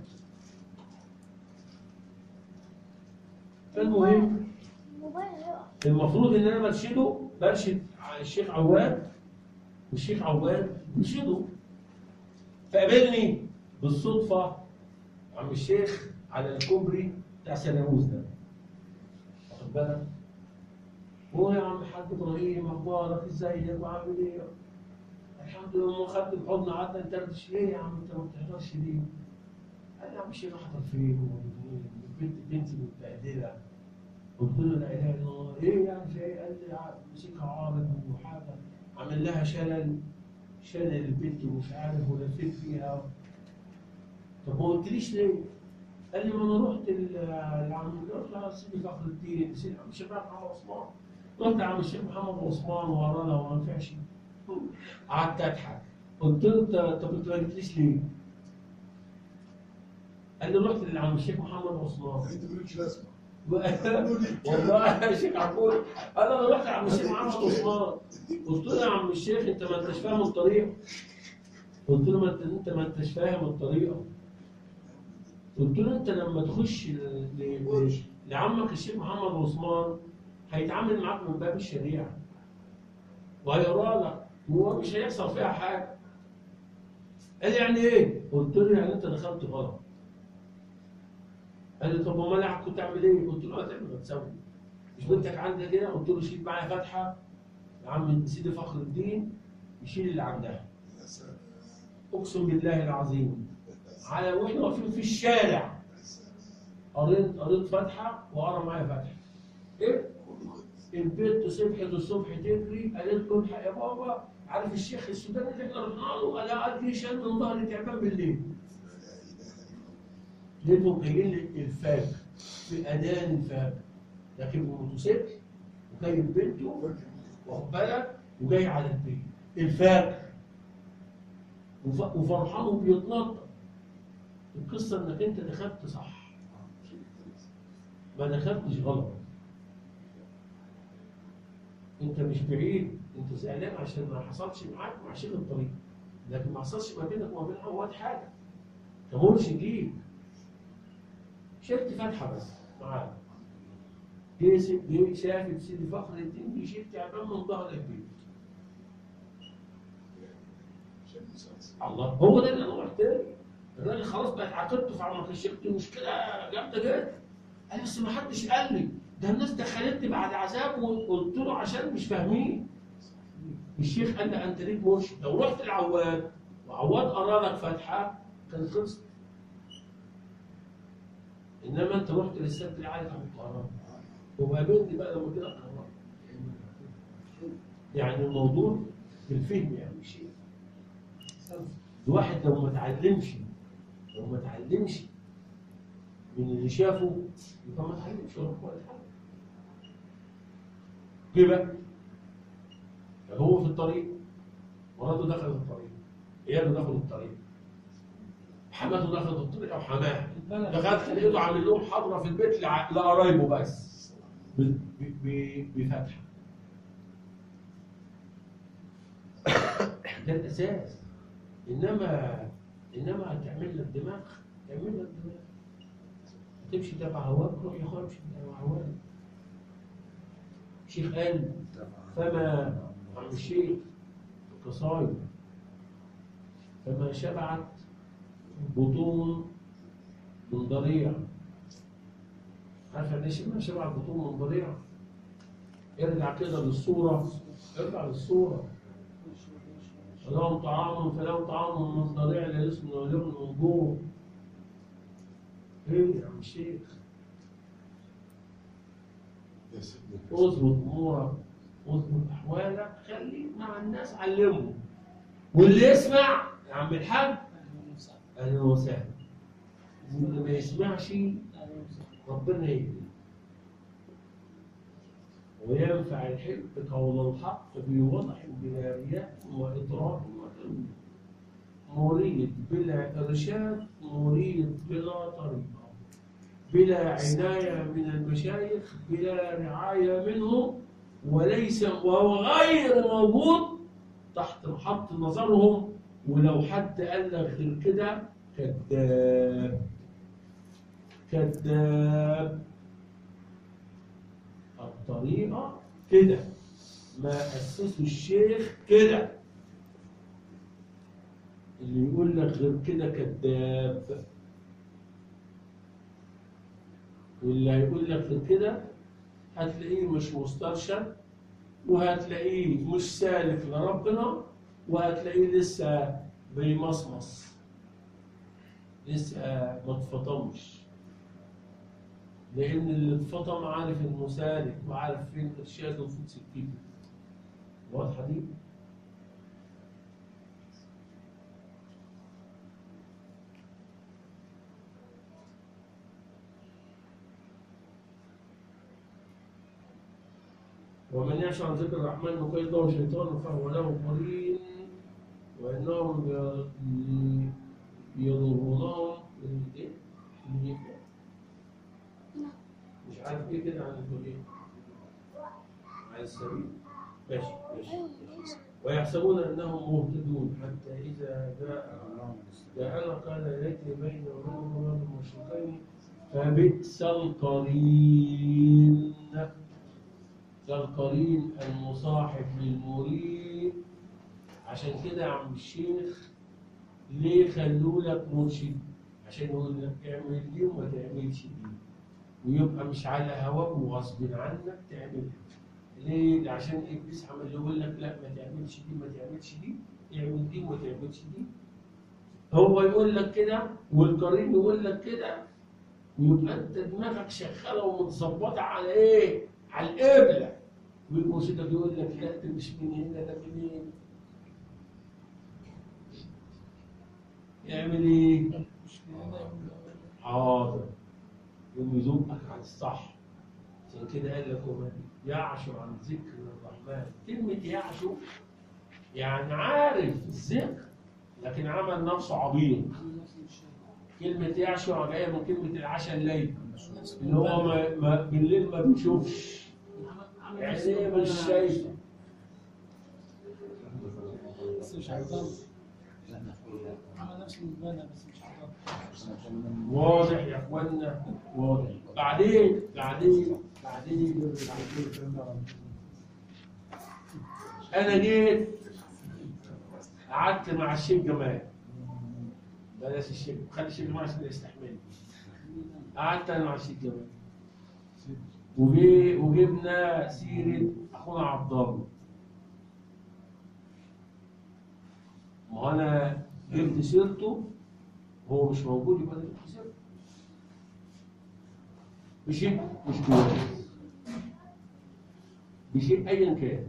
فالمهم الموبايل هيقع المفروض ان انا برشده برشد على الشيخ عواد والشيخ عواد برشده فقابلني بالصدفه عم الشيخ على الكوبري بتاع سناووز ده واخد بالك هو يا عم الحاج ابراهيم اخبارك ازيك وعامل ايه؟ الحمد لله خدت الحضن قعدنا ندردش ليه يا عم انت ما بتحضرش ليه؟ قال لي يا عم الشيخ احضر فين؟ ومين؟ البنت بنتي متبهدله قلت له لا اله الا الله ايه يعني في ايه؟ قال لي ع- مسكها عارض وحاجه عامل لها شلل شلل البنت ومش عارف ولفيت فيها طب ما قلتليش ليه؟ قال لي ما انا رحت ال- لعم رحت لعم سيدي فخر الدين سيدي عم الشيخ محمد عثمان رحت لعم الشيخ محمد عثمان وقرا لها وما نفعش قعدت اضحك قلت له انت طب انت ما قلتليش ليه؟ قال لي رحت لعم الشيخ محمد عثمان انت مالكش لازمه والله يا شيخ عبود انا رحت عم الشيخ محمد عثمان قلت له يا عم الشيخ انت ما انتش فاهم الطريقه قلت له ما انت انت ما انتش فاهم الطريقه قلت له انت لما تخش ل- ل- ل- لعمك الشيخ محمد عثمان هيتعامل معاك من باب الشريعه وهيقرا لك وهو مش هيحصل فيها حاجه قال لي يعني ايه؟ قلت له يعني انت دخلت غلط قال لي طب امال أنا كنت اعمل ايه؟ قلت له هتعمل ما تسوي مش بنتك عندها كده؟ قلت له شيل معايا فاتحه يا عم سيدي فخر الدين يشيل اللي عندها يا سلام اقسم بالله العظيم على واحنا واقفين في الشارع قريت قريت فاتحه وقرا معايا فاتحه ايه؟ البنت صبحت الصبح تجري قالت له الحق يا بابا عارف الشيخ السوداني اللي احنا رحنا له قال قال لي شال من ظهري تعبان بالليل لقيتهم جايين لي الفجر في اذان الفجر راكب موتوسيكل وجايب بنته واخد بالك وجاي على البيت الفجر وف- وفرحان وبيتنطط القصه انك انت دخلت صح ما دخلتش غلط انت مش بعيد انت زعلان عشان ما حصلش معاك مع شيخ الطريق لكن ما حصلش ما بينك وما بين عواد حاجه انت مرشد ليك شلت فتحه بس معاك جه س- جه شافت سيدي فخر الدين بيشيل تعبان من ظهر البيت عشان مسلسل الله هو ده اللي انا قلت لك الراجل خلاص بقت عقيدته في عمرك الشيخ دي مشكله جامده جدا قال لي بس ما حدش قال لي ده الناس دخلتني بعد عذاب وقلت له عشان مش فاهمين الشيخ قال لي انت ليك مرشد لو رحت لعواد وعواد قرا لك فاتحه كانت خلصت انما انت رحت للسد العالي عم تقرا وقابلني بقى لما كده قرا يعني الموضوع في الفهم يعني مش شيء الواحد لو ما اتعلمش لو ما اتعلمش من اللي شافه يبقى ما اتعلمش ولا ولا حاجه ليه بقى؟ هو في الطريق مراته دخلت الطريق عياله دخلوا الطريق حماته دخلت الطريق او حماه دخلت لقيته عامل لهم حضره في البيت لع- لقرايبه بس ب- ب- ب- بفتحه ده الاساس انما انما هتعمل لك دماغ تعمل لك دماغ تمشي تبع هواك روح يا اخويا امشي تبع هواك الشيخ قال فما عم الشيخ قصايد فما شبعت بطون من ضريع عارف يعني ايش ما شبعت بطون من ضريع ارجع كده للصورة ارجع للصورة فلهم طعام فلهم طعام من ضريع لا يسمن ولا يغني من جوع ايه يا عم الشيخ يا سيدنا اظبط امورك اظبط احوالك خليك مع الناس علمهم واللي يسمع يا عم الحاج اهلا وسهلا واللي ما يسمعش ربنا يهديه وينفع الحب قول الحق بوضح بلا رياء وإدراك وتأويل مريد بلا إرشاد مريد بلا طريقة بلا عناية من المشايخ بلا رعاية منهم وليس وهو غير موجود تحت محط نظرهم ولو حد قال لك غير كده كذاب كذاب الطريقة كده ما أسسه الشيخ كده اللي يقول لك غير كده كذاب واللي هيقول لك غير كده هتلاقيه مش مسترشد وهتلاقيه مش سالك لربنا وهتلاقيه لسه بيمصمص لسه ما اتفطمش لأن اللي اتفطم عارف إنه سالك وعارف فين إرشاده وفين سكته واضحة دي؟ ومن يعش عن ذكر الرحمن نقيض له شيطان فهو له قرين وانهم ي- يضرونهم من ايه؟ من إيه؟ مش عارف ايه كده عن الدول ايه؟ عن السبيل ماشي ماشي ويحسبون انهم مهتدون حتى اذا جاء جاءنا قال يا ليتني بين وبينهم وبين المشركين فبئس القرين كالقرين المصاحب للمريد عشان كده يا عم الشيخ ليه خلوا لك مرشد عشان يقول لك اعمل دي وما تعملش دي ويبقى مش على هواك وغصب عنك تعملها ليه؟ ده عشان ابليس عمال يقول لك لا ما تعملش دي ما تعملش دي اعمل دي وما تعملش دي هو يقول لك كده والقرين يقول لك كده ويبقى انت دماغك شغاله ومتظبطه على ايه؟ على القبله والمرشدك يقول لك لا ده مش من هنا ده منين؟ يعمل ايه؟ حاضر يقوم يزقك على الصح عشان كده قال لك ومن يعشو عن ذكر الرحمن كلمة يعشو يعني عارف الذكر لكن عمل نفسه عبيط كلمة يعشو جاية من كلمة العشاء الليل اللي هو ما ما بالليل ما بيشوفش يعني ايه مش شايف بس مش عضل عمل نفسه متبنى بس مش عضل واضح يا اخوانا واضح بعدين بعدين بعدين انا جيت قعدت مع الشيخ جمال بلاش الشيخ خلي الشيخ جمال عشان يستحملني قعدت انا مع الشيخ جمال وجي وجبنا سيره اخونا عبد الله ما هو انا جبت سيرته هو مش موجود يبقى انا جبت سيرته بشيء مش كويس بشيء ايا كان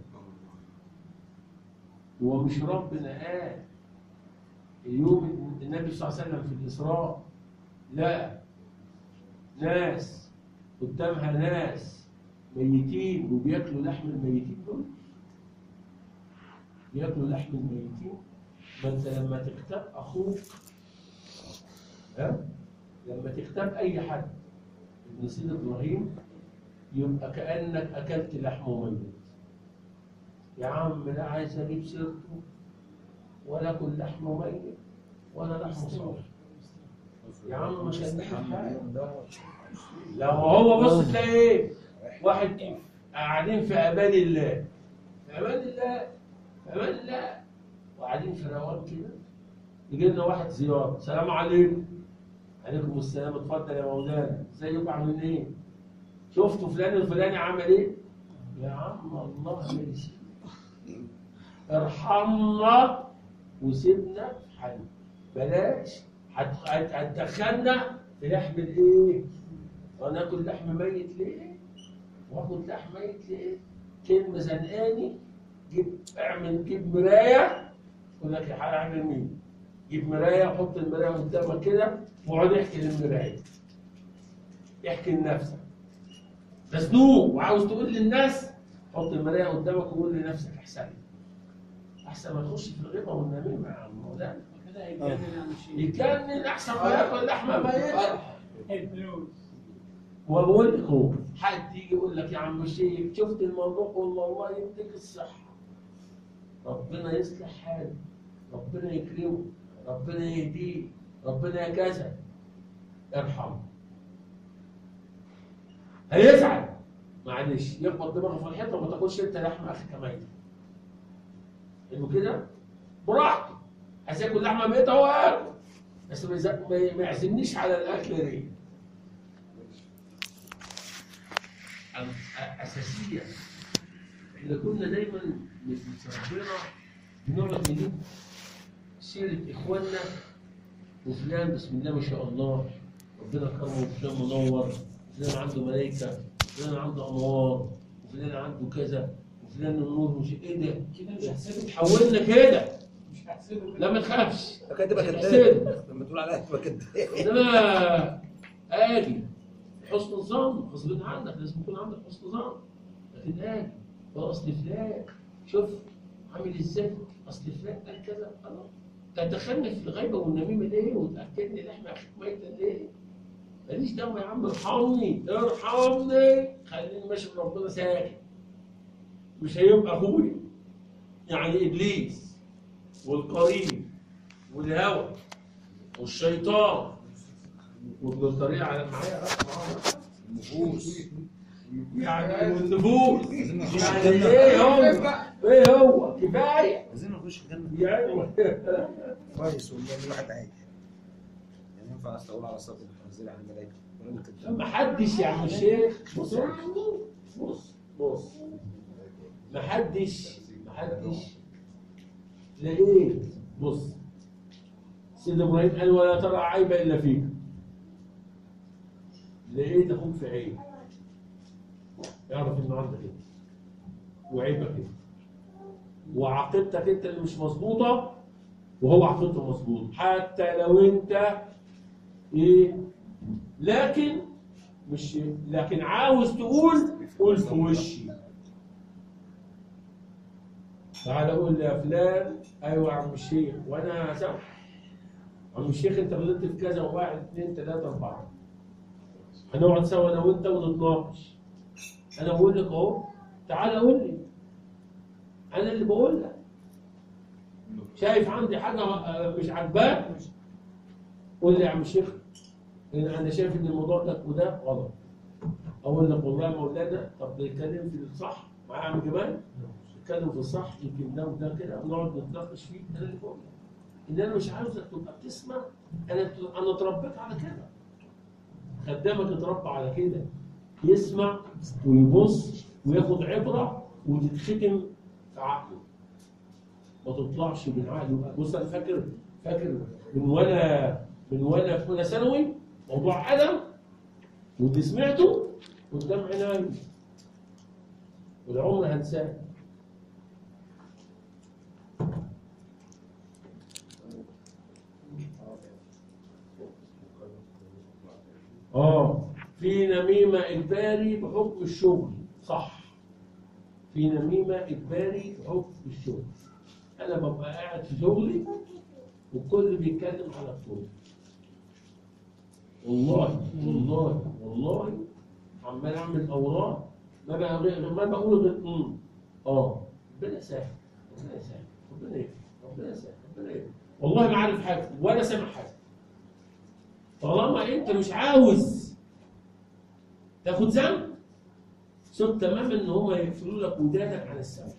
هو مش ربنا قال اليوم النبي صلى الله عليه وسلم في الاسراء لا ناس قدامها ناس ميتين وبياكلوا لحم الميتين دول بياكلوا لحم الميتين ما انت لما تغتاب اخوك ها لما تغتاب اي حد ابن سيدنا ابراهيم يبقى كانك اكلت لحمه ميت يا عم لا عايز اجيب سيرته ولا اكل لحمه ميت ولا لحمه صافي يا عم مش حاجه لو هو بص تلاقي ايه واحد قاعدين في امان الله في امان الله في امان الله وقاعدين في روان كده يجي لنا واحد زياره سلام عليكم عليكم السلام اتفضل يا مولانا ازيكم عاملين ايه شفتوا فلان الفلاني عمل ايه يا عم الله يرسل ارحمنا وسيبنا في حالنا بلاش هت- هت- هتدخلنا في لحم الايه وانا اكل لحم ميت ليه واكل لحم ميت ليه كلمه زنقاني جيب اعمل جيب مرايه يقول لك هعمل مين جيب مرايه وحط المرايه قدامك كده واقعد احكي للمرايه احكي لنفسك مسنوق وعاوز تقول للناس حط المرايه قدامك وقول لنفسك احسن احسن ما تخش في الغيبه والنميمه يا عم مولانا كده هيتجنن يعمل شيء يتجنن احسن ما ياكل لحمه ميته الفلوس وبقول لك هو حد يجي يقول لك يا عم الشيخ شفت الموضوع والله الله يديك الصحه ربنا يصلح حاله ربنا يكرمه ربنا يهديه ربنا كذا ارحمه هيزعل معلش يخبط دماغه في الحيطه وما تاكلش انت لحم اخيك ميت حلو كده براحته عايز ياكل لحمه ميته هو ياكل بس ما يز- ما ما يعزمنيش على الاكل دي اساسيه احنا كنا دايما متربينا بنقعد نجيب سيره اخواننا وفلان بسم الله ما شاء الله ربنا كرمه وفلان منور وفلان عنده ملائكه وفلان عنده انوار وفلان عنده كذا وفلان النور مش ايه ده كده مش هحسبه تحولنا كده مش هحسبه كده لا ما تخافش كده تبقى مش كداب هحسبه. لما تقول عليها تبقى كداب انما اجي حسن الظن غصب عنك لازم يكون عندك حسن ظن لكن اجي هو اصل فلان شوف عامل ازاي اصل فلان قال كذا خلاص تدخلني في الغيبه والنميمه ليه وتاكدني لحم اخيك ميتا ليه؟ ماليش دعوه يا عم ارحمني ارحمني خليني ماشي بربنا ساكت مش هيبقى اخويا يعني ابليس والقرين والهوى والشيطان وابن الطريق على معايا بقى النفوس يعني والنفوس يعني ايه هو ايه هو كفايه عايزين نخش الجنه يعني كويس والله إن الواحد عايش يعني ينفع اصل اقول على صوت تنزل على الملائكه ولا أنا كداب؟ ما حدش يا عم الشيخ بص بص بص ما حدش ما حدش لقيت بص سيد ابراهيم قال ولا ترى عيب الا فيك لقيت اخوك في عيب اعرف انه عندك انت وعيبك انت وعقيدتك انت اللي مش مظبوطه وهو عقيدته مظبوطه حتى لو انت ايه لكن مش لكن عاوز تقول قول في وشي تعال قول لي يا فلان ايوه يا عم الشيخ وانا هسامحك عم الشيخ انت غلطت في كذا وواحد اثنين ثلاثه اربعه هنقعد سوا انا وانت ونتناقش انا بقول لك اهو تعال قول لي انا اللي بقول لك شايف عندي حاجه آه، مش عاجباك قول لي يا عم الشيخ إن انا شايف ان الموضوع ده وده غلط اقول لك والله يا مولانا طب نتكلم في الصح مع عم جمال نتكلم في الصح يمكن ده وده كده ونقعد نتناقش فيه انا اللي بقول لك ان انا مش عاوزك تبقى بتسمع انا انا اتربيت على كده خدامك اتربى على كده يسمع ويبص وياخد عبره وتتختم في عقله ما تطلعش من عقله بص انا فاكر فاكر من وانا من وانا في اولى ثانوي موضوع ادم واللي سمعته قدام عيني والعمر هنساه اه في نميمة إجباري بحكم الشغل صح في نميمة إجباري بحكم الشغل أنا ببقى قاعد في شغلي والكل بيتكلم على الطول والله والله والله عمال أعمل أوراق ما بقى غير ما بقول غير أمم اه ربنا يسهل ربنا يسهل ربنا يسهل ربنا يسهل ربنا يسهل والله ما عارف حاجة ولا سامع حاجة طالما انت مش عاوز تاخد ذنب صد تماما ان هم يقفلوا لك ودانك عن السمع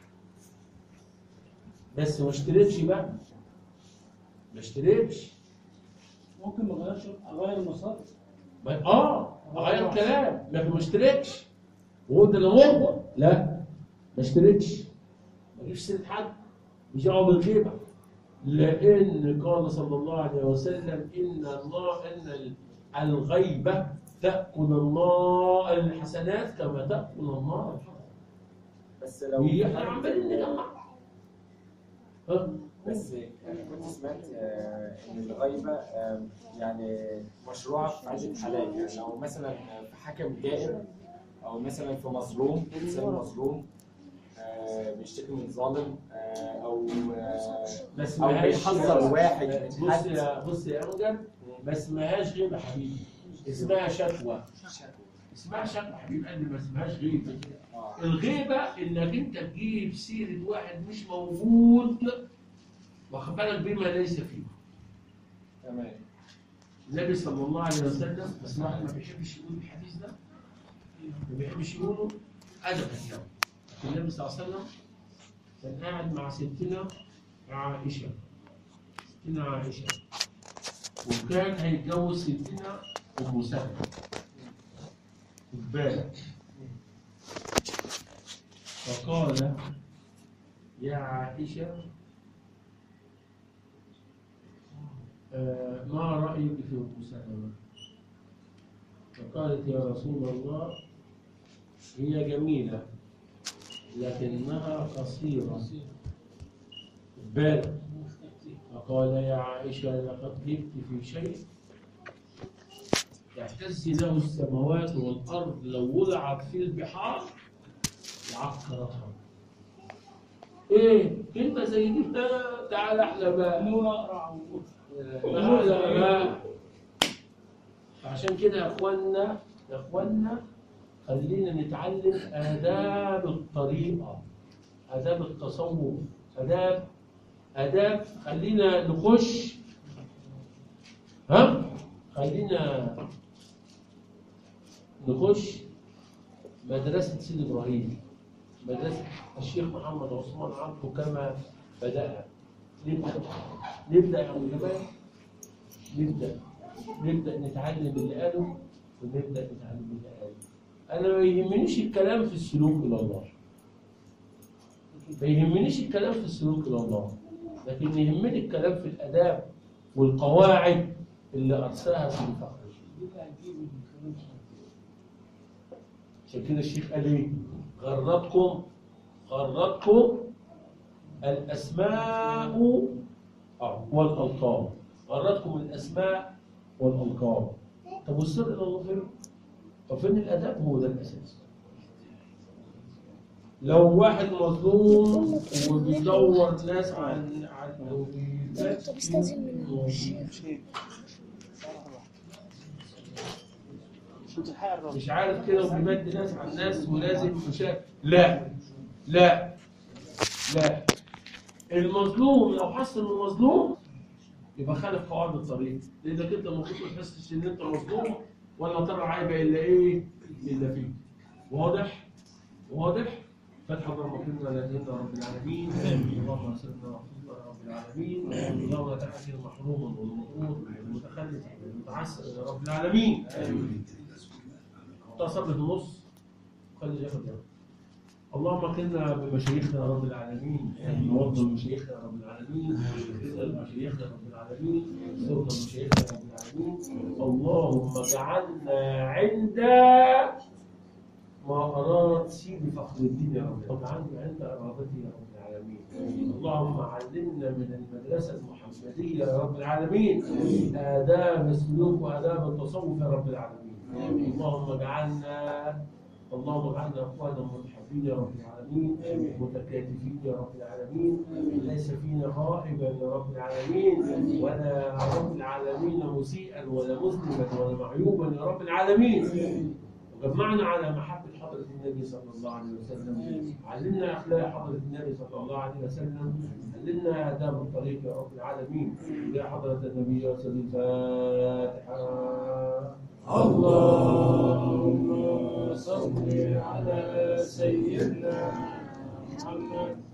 بس ما اشتريتش بقى ما اشتريتش ممكن ما اغيرش اغير المسار ما- اه اغير كلام لكن ما اشتريتش وهو ده اللي هو لا ما اشتريتش ما اجيبش سيره حد مش دعوه بالغيبه لان قال صلى الله عليه وسلم ان الله ان الغيبه تاكل النار الحسنات كما تاكل النار الحطب بس لو هي احنا عمالين نجمع ها؟ بس انا كنت سمعت آه، ان الغيبه آه، يعني مشروعه في عده حالات يعني لو مثلا في حكم جائر او مثلا في مظلوم انسان مظلوم آه، بيشتكي من ظالم آه، او آه، بس او ماهاش- بيحذر واحد بص من حد يا بص يا امجد ما اسمهاش غيبه حبيبي اسمها شكوى اسمها شكوى حبيب قلبي ما اسمهاش غيبه آه. الغيبه انك انت تجيب سيره واحد مش موجود واخد بالك بما ليس فيه تمام النبي صلى الله عليه وسلم بس الواحد ما بيحبش يقول الحديث ده ما بيحبش يقوله ادبا يعني النبي صلى الله عليه وسلم كان قاعد مع ستنا عائشه ستنا عائشه وكان هيتجوز ستنا ام سلمه خد بالك فقال يا عائشه آه، ما رأيك في أم سلمة؟ فقالت يا رسول الله هي جميلة لكنها قصيرة بالك فقال يا عائشة لقد جبت في شيء تهتز له السماوات والأرض لو وضعت في البحار لعكرتها ايه انت زي دي آه، تعال احلى بقى نور اقرع و- لا لا لا عشان كده يا اخوانا يا اخوانا خلينا نتعلم آداب الطريقة آداب التصوف آداب آداب خلينا نخش ها خلينا نخش مدرسة سيدي إبراهيم مدرسة الشيخ محمد عثمان عبده كما بدأها نبدأ نبدأ يا أبو جمال نبدأ نبدأ نتعلم اللي قاله ونبدأ نتعلم اللي قاله أنا ما يهمنيش الكلام في السلوك إلى الله ما يهمنيش الكلام في السلوك إلى الله لكن يهمني الكلام في الآداب والقواعد اللي أرساها في الفقه دي اللي هتجيب الكلام عشان كده الشيخ قال ايه؟ غرتكم غرتكم الاسماء آه، والالقاب غرتكم الاسماء والالقاب طب والسر الى الله فين؟ طب فين الاداب هو ده الاساس لو واحد مظلوم وبيدور ناس عن عن انت بتستاذن من الشيخ مش عارف كده وبيمد ناس على الناس ولازم مشاكل لا لا لا المظلوم لو حس انه مظلوم يبقى خالف قواعد الطريق لانك انت المفروض ما تحسش ان انت مظلوم ولا ترى عيب الا ايه الا فيك واضح واضح فتح اللهم كنا لا سيدنا رب العالمين اللهم سيدنا رسولنا رب العالمين اللهم لا تحسن محروما والمطرود والمتخلف والمتعسر يا رب العالمين تصل في النص خلي ياخد ياخد. اللهم كنا بمشايخنا يا رب العالمين نوضى مشايخنا يا رب العالمين اسال مشايخنا يا رب العالمين سرنا مشايخنا يا رب العالمين اللهم اجعلنا عند ما أراد سيدي فخر الدين يا رب واجعلنا عند إرادته يا رب العالمين اللهم علمنا من المدرسة المحمدية يا رب العالمين آداب السلوك وآداب التصوف يا رب العالمين اللهم اجعلنا اللهم اجعلنا اخوانا متحبين يا رب العالمين متكاتفين يا رب العالمين ليس فينا غائبا يا رب العالمين ولا يا رب العالمين مسيئا ولا مذنبا ولا معيوبا يا رب العالمين وجمعنا على محبة حضرة النبي صلى الله عليه وسلم علمنا أخلاق حضرة النبي صلى الله عليه وسلم علمنا آداب الطريق يا رب العالمين يا حضرة النبي وسلم الفاتحة اللهم صل على سيدنا محمد